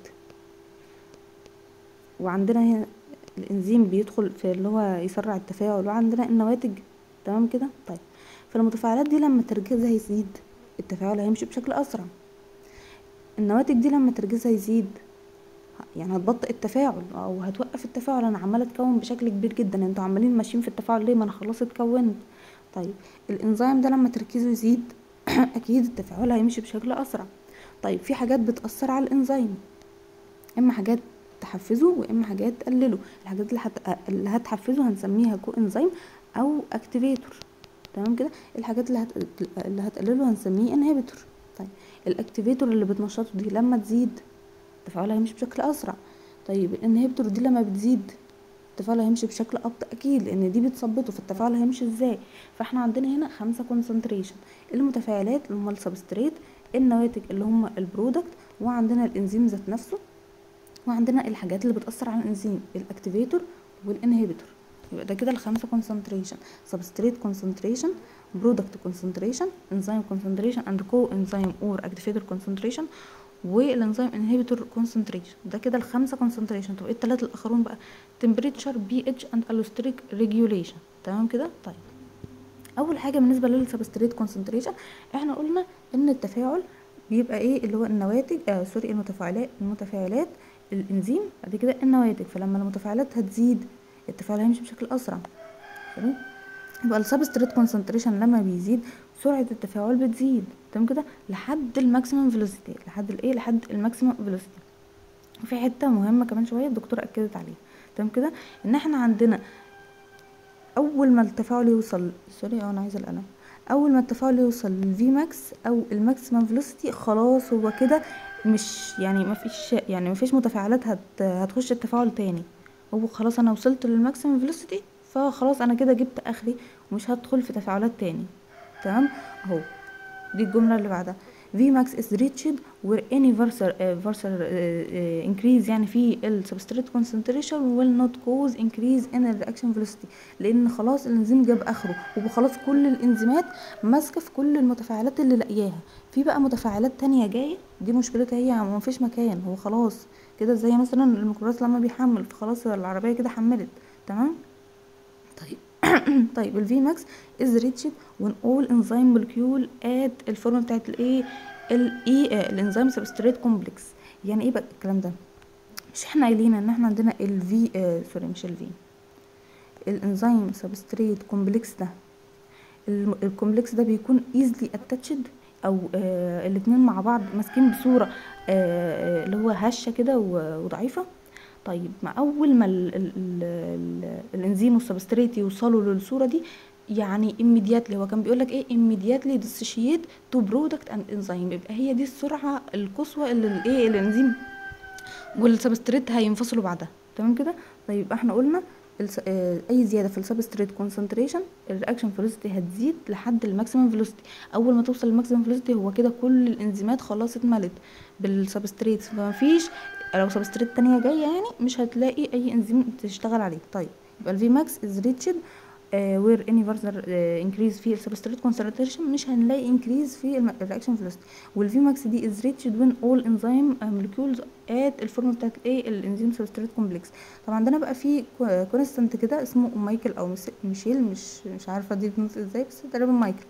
وعندنا هنا الانزيم بيدخل في اللي هو يسرع التفاعل وعندنا النواتج تمام كده طيب فالمتفاعلات دي لما تركيزها يزيد التفاعل هيمشي بشكل اسرع النواتج دي لما تركيزها يزيد يعني هتبطئ التفاعل او هتوقف التفاعل انا عماله اتكون بشكل كبير جدا انتوا عمالين ماشيين في التفاعل ليه ما انا خلاص اتكونت طيب الانزيم ده لما تركيزه يزيد اكيد التفاعل هيمشي بشكل اسرع طيب في حاجات بتأثر على الانزيم اما حاجات تحفزه واما حاجات تقلله الحاجات اللي, هت... اللي هتحفزه هنسميها كو انزيم او اكتيفيتور تمام كده الحاجات اللي, هت... اللي هتقلله هنسميه انهبيتور طيب الاكتيفيتور اللي بتنشطه دي لما تزيد التفاعل هيمشي بشكل اسرع طيب الانهبيتور دي لما بتزيد التفاعل هيمشي بشكل ابطا اكيد لان دي بتثبته فالتفاعل هيمشي ازاي فاحنا عندنا هنا خمسة كونسنتريشن المتفاعلات اللي هم السبستريت النواتج اللي هم البرودكت وعندنا الانزيم ذات نفسه وعندنا الحاجات اللي بتاثر على الانزيم الاكتيفيتور والانهبيتور يبقى ده كده الخمسه كونسنتريشن سبستريت كونسنتريشن برودكت كونسنتريشن انزيم كونسنتريشن اند كو انزيم اور اكتيفيتور كونسنتريشن والانزيم انهبيتور كونسنتريشن ده كده الخمسه كونسنتريشن طب ايه الثلاثه الاخرون بقى تمبريتشر بي اتش اند الوستريك ريجوليشن تمام كده طيب اول حاجه بالنسبه للسبستريت كونسنتريشن احنا قلنا ان التفاعل بيبقى ايه اللي هو النواتج آه سوري المتفاعلات المتفاعلات الانزيم بعد كده النواتج فلما المتفاعلات هتزيد التفاعل هيمشي بشكل اسرع تمام يبقى السبستريت كونسنتريشن لما بيزيد سرعه التفاعل بتزيد تمام كده لحد الماكسيمم فيلوسيتي لحد الايه لحد الماكسيمم فيلوسيتي وفي حته مهمه كمان شويه الدكتوره اكدت عليها تمام كده ان احنا عندنا اول ما التفاعل يوصل سوري انا عايزه القلم اول ما التفاعل يوصل للفي ماكس او الماكسيمم فيلوسيتي خلاص هو كده مش يعني ما فيش يعني ما فيش متفاعلات هت هتخش التفاعل تاني هو خلاص انا وصلت للماكسيمم فيلوسيتي فخلاص انا كده جبت اخري ومش هدخل في تفاعلات تاني تمام اهو دي الجمله اللي بعدها V max is reached where any versor, uh, versor uh, uh, increase يعني في ال substrate concentration will not cause increase in the reaction velocity لان خلاص الانزيم جاب اخره وخلاص كل الانزيمات ماسكه في كل المتفاعلات اللي لاقياها في بقى متفاعلات تانية جايه دي مشكلتها هي ما فيش مكان هو خلاص كده زي مثلا الميكروباص لما بيحمل فخلاص العربيه كده حملت تمام طيب طيب الفي ماكس از ريتشد when all enzyme molecule at الفورمه بتاعت الايه الاي الانزيم سبستريت كومبلكس يعني ايه بقى الكلام ده مش احنا قايلين ان احنا عندنا الفي آه سوري مش الفي الانزيم سبستريت كومبلكس ده الكومبلكس ده بيكون easily attached او آه الاتنين مع بعض ماسكين بصوره آه اللي هو هشه كده وضعيفه طيب مع اول ما ال ال ال الانزيم والسبستريت يوصلوا للصوره دي يعني immediately هو كان بيقول لك ايه immediately dissociate to product and enzyme يبقى هي دي السرعه القصوى اللي الايه الانزيم والسبستريت هينفصلوا بعدها تمام كده طيب احنا قلنا اي زياده في السبستريت كونسنتريشن الرياكشن فيلوسيتي هتزيد لحد الماكسيمم فيلوسيتي اول ما توصل للماكسيمم فيلوسيتي هو كده كل الانزيمات خلاص اتملت بالسبستريت فمفيش لو سبستريت تانية جايه يعني مش هتلاقي اي انزيم تشتغل عليه طيب يبقى الفي ماكس از ريتشد وير اني فارزر انكريز في السبستريت كونسنتريشن مش هنلاقي انكريز في الرياكشن فيلوسيتي والفي ماكس دي از ريتشد وين اول انزيم مولكيولز ات الفورم بتاعت ايه الانزيم سبستريت كومبلكس طب عندنا بقى في كونستانت كده اسمه مايكل او ميشيل مش مش عارفه دي بتنطق ازاي بس تقريبا مايكل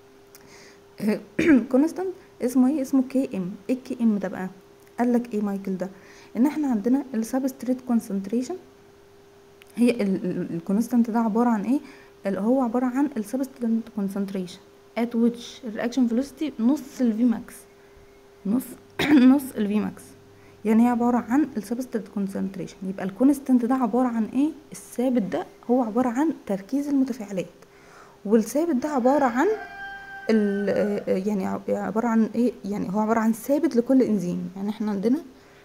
كونستانت اسمه ايه اسمه كي ام ايه كي ام ده بقى قال لك ايه مايكل ده ان احنا عندنا السبستريت كونسنتريشن هي الكونستانت ده عباره عن ايه اللي هو عباره عن السبستريت كونسنتريشن at which الرياكشن فيلوسيتي نص الفي ماكس نص نص الفي ماكس يعني هي عباره عن السبستريت كونسنتريشن يبقى الكونستانت ده عباره عن ايه الثابت ده هو عباره عن تركيز المتفاعلات والثابت ده عباره عن يعني عباره عن ايه يعني هو عباره عن ثابت لكل انزيم يعني احنا عندنا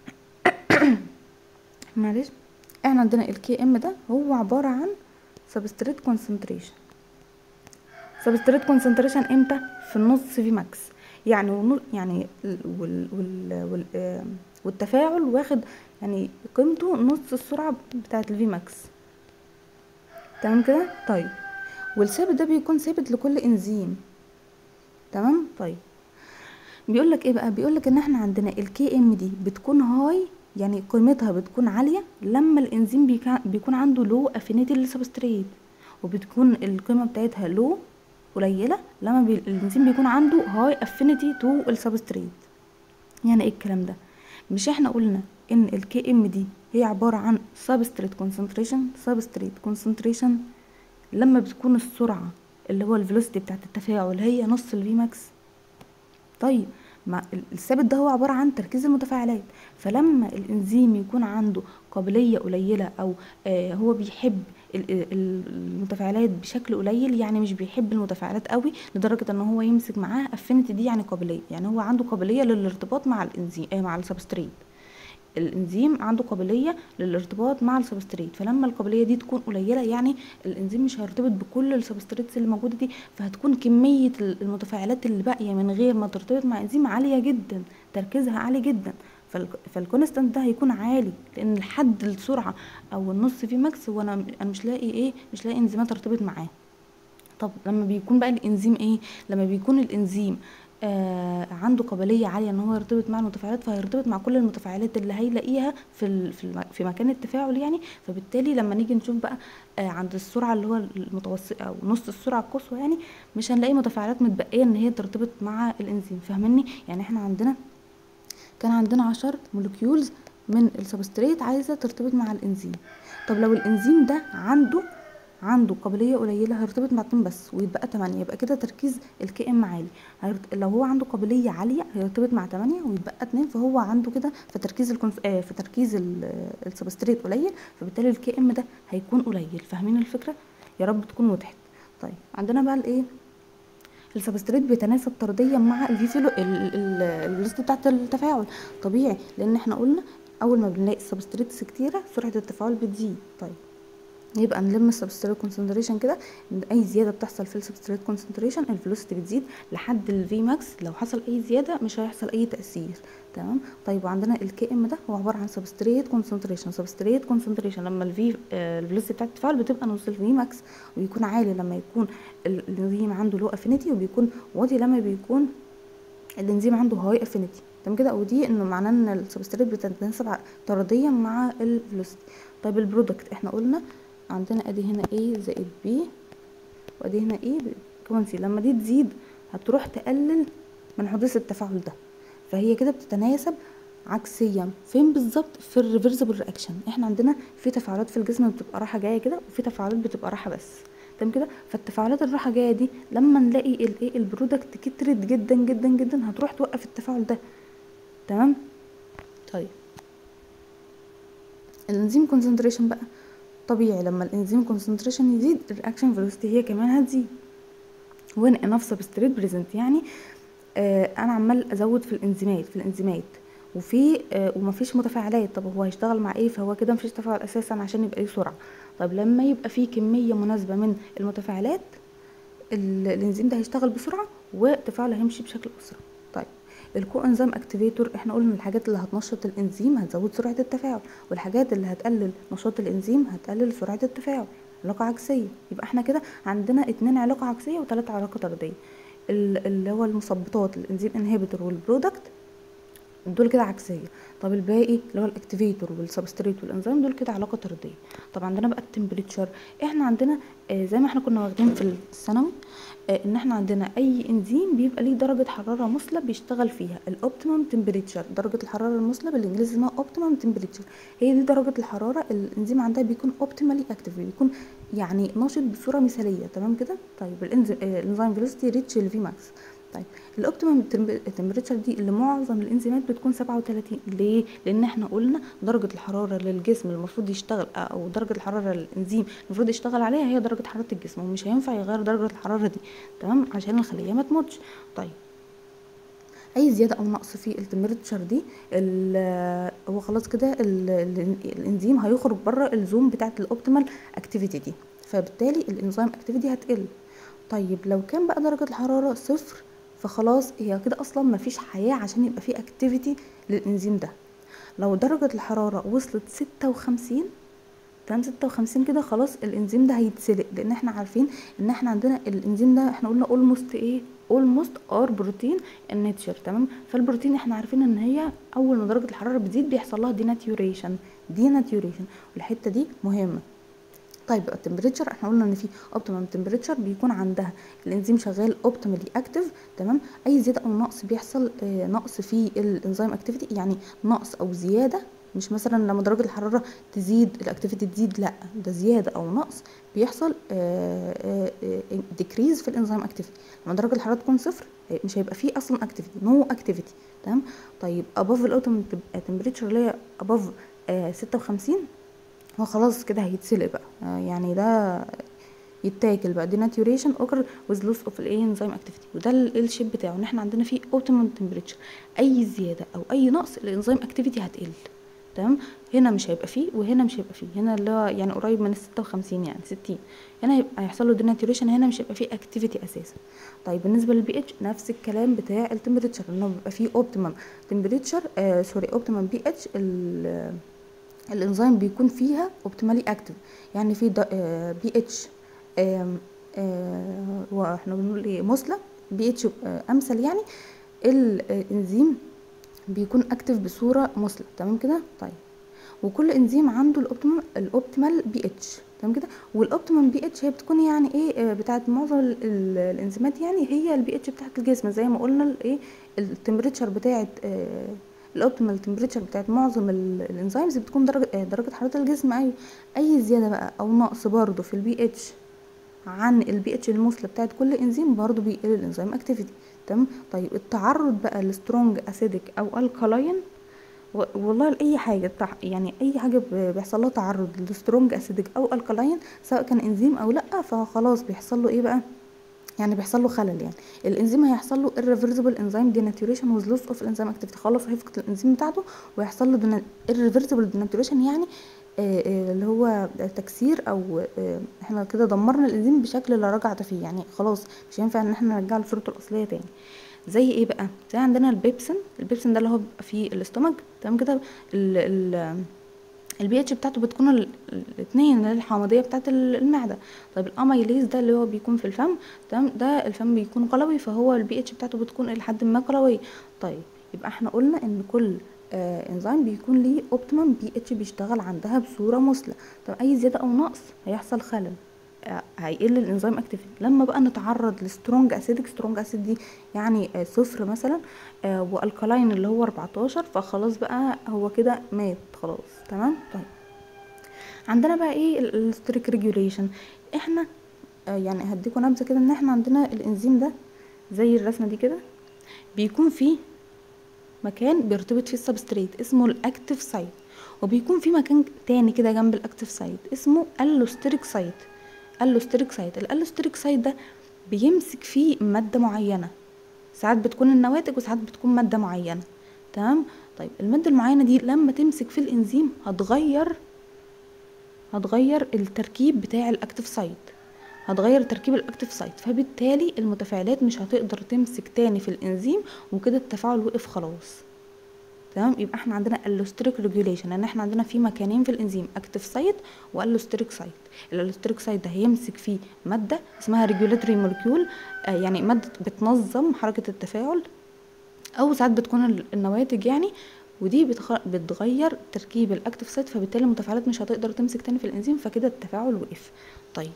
معلش احنا عندنا الكي ام ده هو عباره عن سبستريت كونسنتريشن سبستريت كونسنتريشن امتى في النص في ماكس يعني يعني وال وال وال والتفاعل واخد يعني قيمته نص السرعه بتاعه الفي ماكس تمام كده طيب والثابت ده بيكون ثابت لكل انزيم تمام طيب بيقول لك ايه بقى بيقول لك ان احنا عندنا الكي ام دي بتكون هاي يعني قيمتها بتكون عاليه لما الانزيم بيكون عنده لو افينيتي للسبستريت وبتكون القيمه بتاعتها لو قليله لما بي... الانزيم بيكون عنده هاي افينيتي تو السبستريت يعني ايه الكلام ده مش احنا قلنا ان الكي ام دي هي عباره عن سبستريت كونسنتريشن سبستريت كونسنتريشن لما بتكون السرعه اللي هو الفيلوسيتي بتاعت التفاعل هي نص الفي ماكس طيب ما الثابت ده هو عباره عن تركيز المتفاعلات فلما الانزيم يكون عنده قابليه قليله او آه هو بيحب المتفاعلات بشكل قليل يعني مش بيحب المتفاعلات قوي لدرجه ان هو يمسك معاها افينيتي دي يعني قابليه يعني هو عنده قابليه للارتباط مع الانزيم آه مع السبستريت الانزيم عنده قابليه للارتباط مع السبستريت فلما القابليه دي تكون قليله يعني الانزيم مش هيرتبط بكل السبستريتس اللي موجوده دي فهتكون كميه المتفاعلات اللي باقيه من غير ما ترتبط مع انزيم عاليه جدا تركيزها عالي جدا فالكونستانت ده هيكون عالي لان لحد السرعه او النص في ماكس هو انا انا مش لاقي ايه مش لاقي انزيمات ترتبط معاه طب لما بيكون بقى الانزيم ايه لما بيكون الانزيم آه عنده قابليه عاليه ان هو يرتبط مع المتفاعلات فهيرتبط مع كل المتفاعلات اللي هيلاقيها في ال- في الم- في مكان التفاعل يعني فبالتالي لما نيجي نشوف بقى آه عند السرعه اللي هو المتوسط او نص السرعه القصوى يعني مش هنلاقي متفاعلات متبقيه ان هي ترتبط مع الانزيم فاهمني يعني احنا عندنا كان عندنا عشر مولكيولز من السبستريت عايزه ترتبط مع الانزيم طب لو الانزيم ده عنده عنده قابليه قليله هيرتبط مع اتنين بس ويتبقى تمانية يبقى كده تركيز الكي ام عالي هيرت... لو هو عنده قابليه عاليه هيرتبط مع تمانية ويتبقى اتنين فهو عنده كده في تركيز الكونس... آه في تركيز ال- السبستريت قليل فبالتالي الكي ام ده هيكون قليل فاهمين الفكره يا رب تكون وضحت طيب عندنا بقى الايه السبستريت بيتناسب طرديا مع الفيفيلو الفيلوسيتي بتاعت التفاعل طبيعي لان احنا قلنا اول ما بنلاقي السبستريتس كتيره سرعه التفاعل بتزيد طيب يبقى نلم السبستريت كونسنتريشن كده ان اي زياده بتحصل في السبستريت كونسنتريشن الفيلوسيتي بتزيد لحد الفي ماكس لو حصل اي زياده مش هيحصل اي تاثير تمام طيب وعندنا الكي ام ده هو عباره عن سبستريت كونسنتريشن سبستريت كونسنتريشن لما الفي الفيلوسيتي بتاعت التفاعل بتبقى نص الفي ماكس ويكون عالي لما يكون ال- الانزيم عنده لو افينيتي وبيكون واطي لما بيكون الانزيم عنده هاي افينيتي تمام كده ودي انه معناه ان السبستريت بتتناسب ع- طرديا مع الفيلوسيتي طيب البرودكت احنا قلنا عندنا ادي هنا A زائد B وادي هنا E بتكون C لما دي تزيد هتروح تقلل من حدوث التفاعل ده فهي كده بتتناسب عكسيا فين بالظبط في الريفرسبل رياكشن احنا عندنا في تفاعلات في الجسم بتبقى رايحه جايه كده وفي تفاعلات بتبقى رايحه بس تمام كده فالتفاعلات الرايحه جايه دي لما نلاقي الايه البرودكت كترت جدا جدا جدا هتروح توقف التفاعل ده تمام طيب الانزيم كونسنتريشن بقى طبيعي لما الانزيم كونسنتريشن يزيد الرياكشن فيلوسيتي هي كمان هتزيد وين انف سبستريت بريزنت يعني آه انا عمال ازود في الانزيمات في الانزيمات وفي آه ومفيش متفاعلات طب هو هيشتغل مع ايه فهو كده مفيش تفاعل اساسا عشان يبقى ليه سرعه طب لما يبقى في كميه مناسبه من المتفاعلات ال- الانزيم ده هيشتغل بسرعه والتفاعل هيمشي بشكل اسرع طيب الكو انزيم اكتيفيتور احنا قلنا الحاجات اللي هتنشط الانزيم هتزود سرعه التفاعل والحاجات اللي هتقلل نشاط الانزيم هتقلل سرعه التفاعل علاقه عكسيه يبقى احنا كده عندنا اتنين علاقه عكسيه وتلاته علاقه طرديه ال- اللي هو المثبطات الانزيم انهبيتور والبرودكت دول كده عكسيه طب الباقي اللي هو الاكتيفيتور والسبستريت والانزيم دول كده علاقه طرديه طب عندنا بقى التمبريتشر احنا عندنا آه زي ما احنا كنا واخدين في الثانوي آه ان احنا عندنا اي انزيم بيبقى ليه درجه حراره مثلى بيشتغل فيها الاوبتيمم تمبريتشر درجه الحراره المثلى بالانجليزي اسمها اوبتيمم تمبريتشر هي دي درجه الحراره اللي الانزيم عندها بيكون اوبتيمالي اكتيف بيكون يعني ناشط بصوره مثاليه تمام كده طيب الانزيم آه الانزيم فيلوسيتي ريتش الفي ماكس طيب الاوبتيمم تمبريتشر دي اللي معظم الانزيمات بتكون 37 ليه لان احنا قلنا درجه الحراره للجسم المفروض يشتغل او درجه الحراره للانزيم المفروض يشتغل عليها هي درجه حراره الجسم ومش هينفع يغير درجه الحراره دي تمام عشان الخليه ما تموتش طيب اي زياده او نقص في التمبريتشر دي ال- هو خلاص كده ال- ال- الانزيم هيخرج بره الزوم بتاعه الاوبتيمال اكتيفيتي دي فبالتالي الانزيم اكتيفيتي هتقل طيب لو كان بقى درجه الحراره صفر فخلاص هي كده اصلا مفيش حياه عشان يبقى في اكتيفيتي للانزيم ده لو درجه الحراره وصلت 56 تمام 56 كده خلاص الانزيم ده هيتسلق لان احنا عارفين ان احنا عندنا الانزيم ده احنا قلنا اولموست ايه اولموست ار بروتين النيتشر تمام فالبروتين احنا عارفين ان هي اول ما درجه الحراره بتزيد بيحصل لها ديناتيوريشن ديناتيوريشن والحته دي مهمه طيب التمبريتشر احنا قلنا ان في اوبتيمم تمبريتشر بيكون عندها الانزيم شغال اوبتيمالي اكتف تمام اي زياده او نقص بيحصل اه نقص في الانزيم اكتيفيتي يعني نقص او زياده مش مثلا لما درجه الحراره تزيد الاكتيفيتي تزيد لا ده زياده او نقص بيحصل ديكريز في الانزيم اكتيفيتي لما درجه الحراره تكون صفر مش هيبقى فيه اصلا اكتيفيتي نو اكتيفيتي تمام طيب اباف الاوتوم تمبريتشر اللي هي اباف 56 هو خلاص كده هيتسلق بقى آه يعني ده يتاكل بقى ديناتيوريشن اوكر ويز لوس اوف الايه انزيم اكتيفيتي وده الشيب بتاعه ان احنا عندنا فيه اوبتيمم تمبريتشر اي زياده او اي نقص الانزيم اكتيفيتي هتقل تمام هنا مش هيبقى فيه وهنا مش هيبقى فيه هنا اللي هو يعني قريب من ال 56 يعني 60 هنا هيبقى هيحصل له ديناتيوريشن هنا مش هيبقى فيه اكتيفيتي اساسا طيب بالنسبه للبي اتش نفس الكلام بتاع التمبريتشر انه بيبقى فيه اوبتيمم تمبريتشر آه سوري اوبتيمم بي اتش الانزيم بيكون فيها اوبتيمالي اكتف يعني في بي اتش واحنا بنقول ايه مثلى بي اتش امثل يعني الانزيم بيكون اكتف بصوره مثلى تمام كده طيب وكل انزيم عنده الاوبتيمال الاوبتيمال بي اتش تمام كده والاوبتيمال بي اتش هي بتكون يعني ايه بتاعت معظم ال- ال- الانزيمات يعني هي البي اتش بتاعت الجسم زي ما قلنا الايه التمبريتشر بتاعت آه الاوبتيمال تمبريتشر بتاعت معظم ال- الانزيمز بتكون درجه آه درجه حراره الجسم ايوه اي زياده بقى او نقص برضو في البي اتش عن البي اتش المثلى بتاعت كل انزيم برضو بيقل الانزيم اكتيفيتي تمام طيب التعرض بقى لسترونج اسيدك او الكالاين و- والله لاي حاجه بتاع يعني اي حاجه ب- بيحصل لها تعرض لسترونج اسيدك او الكالاين سواء كان انزيم او لا فخلاص بيحصل له ايه بقى يعني بيحصل له خلل يعني الانزيم هيحصل له irreversible enzyme denaturation with loss of enzyme activity خلاص هيفقد الانزيم بتاعته ويحصل له dena- irreversible denaturation يعني آه، آه، اللي هو تكسير او آه، احنا كده دمرنا الانزيم بشكل لا رجعة فيه يعني خلاص مش هينفع ان احنا نرجعه لصورته الاصليه تاني زي ايه بقى زي عندنا البيبسين البيبسين ده اللي هو بيبقى فيه الاستومك تمام كده ال ال البي اتش بتاعته بتكون ال- الاثنين الحامضيه بتاعت ال- المعده طيب الاميليز ده اللي هو بيكون في الفم تمام ده الفم بيكون قلوي فهو البي اتش بتاعته بتكون الى حد ما قلويه طيب يبقى احنا قلنا ان كل آه انزيم بيكون ليه اوبتيمم بي اتش بيشتغل عندها بصوره مثلى طب اي زياده او نقص هيحصل خلل آه، هيقل الانزيم اكتيفيتي لما بقى نتعرض لسترونج اسيدك سترونج اسيد دي يعني آه، صفر مثلا آه، والكلاين اللي هو 14 فخلاص بقى هو كده مات خلاص تمام طيب عندنا بقى ايه الستريك ريجوليشن احنا آه، يعني هديكم نبذه كده ان احنا عندنا الانزيم ده زي الرسمه دي كده بيكون فيه مكان بيرتبط فيه السبستريت اسمه الاكتيف سايت وبيكون في مكان تاني كده جنب الاكتيف سايت اسمه الوستريك سايت الوستريك سايت الالوستريك سايت ده بيمسك فيه ماده معينه ساعات بتكون النواتج وساعات بتكون ماده معينه تمام طيب الماده المعينه دي لما تمسك في الانزيم هتغير هتغير التركيب بتاع الاكتيف سايت هتغير تركيب الاكتيف سايت فبالتالي المتفاعلات مش هتقدر تمسك تاني في الانزيم وكده التفاعل وقف خلاص تمام يبقى احنا عندنا الوستريك ريجوليشن ان احنا عندنا في مكانين في الانزيم اكتيف سايت والوستريك سايت الالوستريك سايت ده هيمسك فيه ماده اسمها ريجولاتوري مولكيول آه يعني ماده بتنظم حركه التفاعل او ساعات بتكون ال- النواتج يعني ودي بتخ... بتغير تركيب الاكتيف سايت فبالتالي المتفاعلات مش هتقدر تمسك تاني في الانزيم فكده التفاعل وقف طيب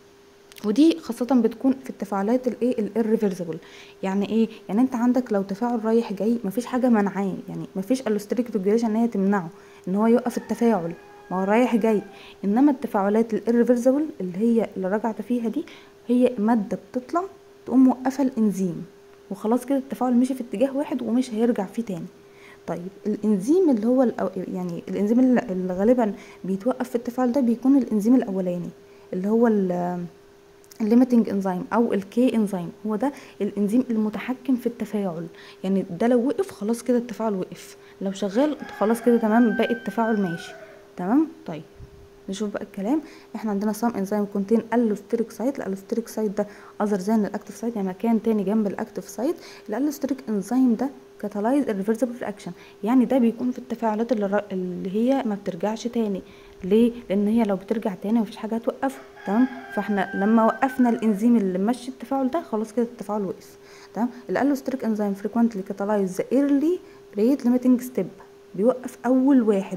ودي خاصة بتكون في التفاعلات الايه الريفرسبل يعني ايه يعني انت عندك لو تفاعل رايح جاي مفيش حاجة منعاه يعني مفيش الوستريك ريجوليشن ان هي تمنعه ان هو يوقف التفاعل ما هو رايح جاي انما التفاعلات الريفرسبل اللي هي اللي رجعت فيها دي هي مادة بتطلع تقوم موقفة الانزيم وخلاص كده التفاعل مشي في اتجاه واحد ومش هيرجع فيه تاني طيب الانزيم اللي هو الأو... يعني الانزيم اللي اللي غالبا بيتوقف في التفاعل ده بيكون الانزيم الاولاني اللي هو ال الليميتنج انزيم او الكي انزيم هو ده الانزيم المتحكم في التفاعل يعني ده لو وقف خلاص كده التفاعل وقف لو شغال خلاص كده تمام باقي التفاعل ماشي تمام طيب نشوف بقى الكلام احنا عندنا سام انزيم كونتين الوستريك سايت الالوستريك سايت ده اذر ذان الاكتيف سايت يعني مكان تاني جنب الاكتيف سايت الالوستريك انزيم ده كاتالايز الريفرسبل رياكشن يعني ده بيكون في التفاعلات اللي, ر- اللي هي ما بترجعش تاني ليه لان هي لو بترجع تاني مفيش حاجه هتوقفه تمام فاحنا لما وقفنا الانزيم اللي مشي التفاعل ده خلاص كده التفاعل وقف تمام الالوستريك انزيم فريكوينتلي كاتالايز ذا ايرلي ريت ليميتنج ستيب بيوقف اول واحد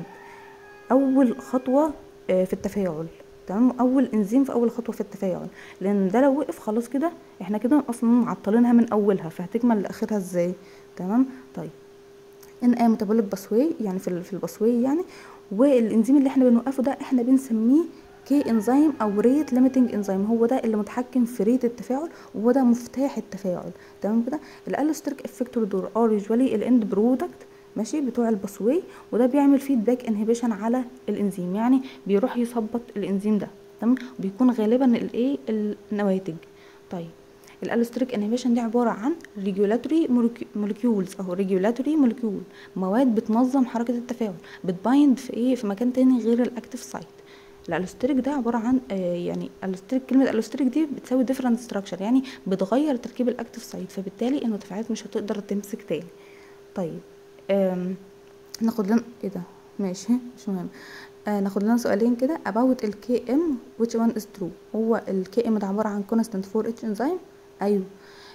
اول خطوه آه، في التفاعل تمام اول انزيم في اول خطوه في التفاعل لان ده لو وقف خلاص كده احنا كده اصلا معطلينها من اولها فهتكمل لاخرها ازاي تمام طيب ان اي ميتابوليك باسواي يعني في ال- في الباسواي يعني والانزيم اللي احنا بنوقفه ده احنا بنسميه كي انزيم او ريت ليميتنج انزيم هو ده اللي متحكم في ريت التفاعل وهو ده مفتاح التفاعل تمام كده الالوستريك افكتور دور ار يوجوالي الاند برودكت ماشي بتوع الباسواي وده بيعمل فيدباك انهبيشن على الانزيم يعني بيروح يثبط الانزيم ده تمام بيكون غالبا الايه النواتج طيب الالوستريك انهبيشن دي عباره عن ريجولاتوري مولكيولز او ريجولاتوري مولكيول مواد بتنظم حركه التفاعل بتبايند في ايه في مكان تاني غير الاكتيف سايت الالوستريك ده عباره عن آه يعني الوستريك كلمه الوستريك دي بتساوي ديفرنت ستراكشر يعني بتغير تركيب الاكتيف سايت فبالتالي المتفاعلات مش هتقدر تمسك تاني طيب آم ناخد لنا ايه ده ماشي مش مهم آه ناخد لنا سؤالين كده about ال KM which one is true هو ال KM ده عبارة عن constant for each enzyme ايوه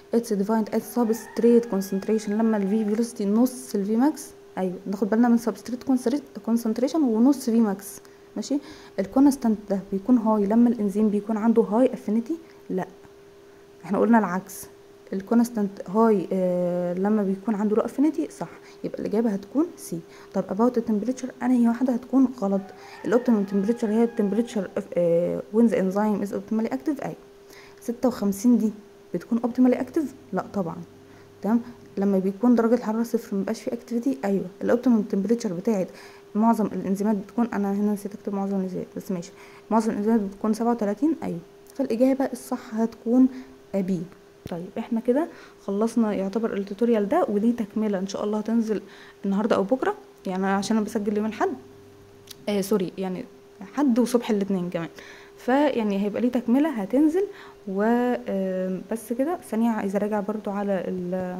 اتس ديفايند as substrate concentration لما ال V velocity نص ال V max ايوه ناخد بالنا من substrate concentration ونص V max ماشي الكونستانت ده بيكون هاي لما الانزيم بيكون عنده هاي افينيتي لا احنا قلنا العكس الكونستانت هاي آه لما بيكون عنده لو افينيتي صح يبقى الاجابه هتكون سي طب about التمبريتشر انهي واحده هتكون غلط الاوبتيمم تمبريتشر هي التمبريتشر وين ذا انزيم از اوبتيمالي اكتيف اي 56 دي بتكون اوبتيمالي اكتيف لا طبعا تمام لما بيكون درجه الحراره صفر مبقاش فيه اكتيفيتي ايوه الاوبتيمم تمبريتشر بتاعت معظم الانزيمات بتكون انا هنا نسيت اكتب معظم الانزيمات بس ماشي معظم الانزيمات بتكون 37 ايوه فالاجابه الصح هتكون بي طيب احنا كده خلصنا يعتبر التوتوريال ده ودي تكمله ان شاء الله هتنزل النهارده او بكره يعني عشان انا بسجل يوم الاحد آه سوري يعني حد وصبح الاثنين كمان فيعني هيبقى ليه تكمله هتنزل وبس كده ثانيه عايزه اراجع برضو على ال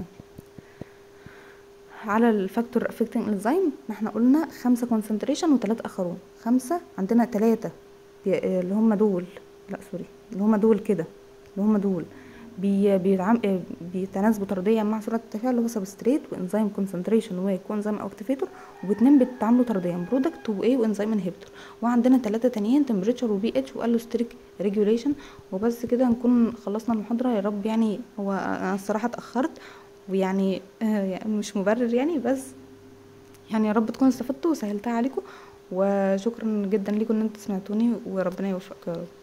على الفاكتور افكتنج انزيم احنا قلنا خمسة كونسنتريشن وثلاثة اخرون خمسة عندنا ثلاثة اللي هم دول لا سوري اللي هم دول كده اللي هم دول بي بيتعم... بيتناسبوا طرديا مع سرعه التفاعل اللي هو سبستريت وانزيم كونسنتريشن وكوانزيم اكتيفيتور واتنين بيتعاملوا طرديا برودكت وايه وانزيم انهبيتور وعندنا ثلاثه تانيين تمبريتشر وبي اتش والوستريك ريجوليشن وبس كده نكون خلصنا المحاضره يا رب يعني هو انا الصراحه اتاخرت ويعني آه مش مبرر يعني بس يعني يا رب تكونوا استفدتوا وسهلتها عليكم وشكرا جدا ليكم ان انتوا سمعتوني وربنا يوفقكم يا رب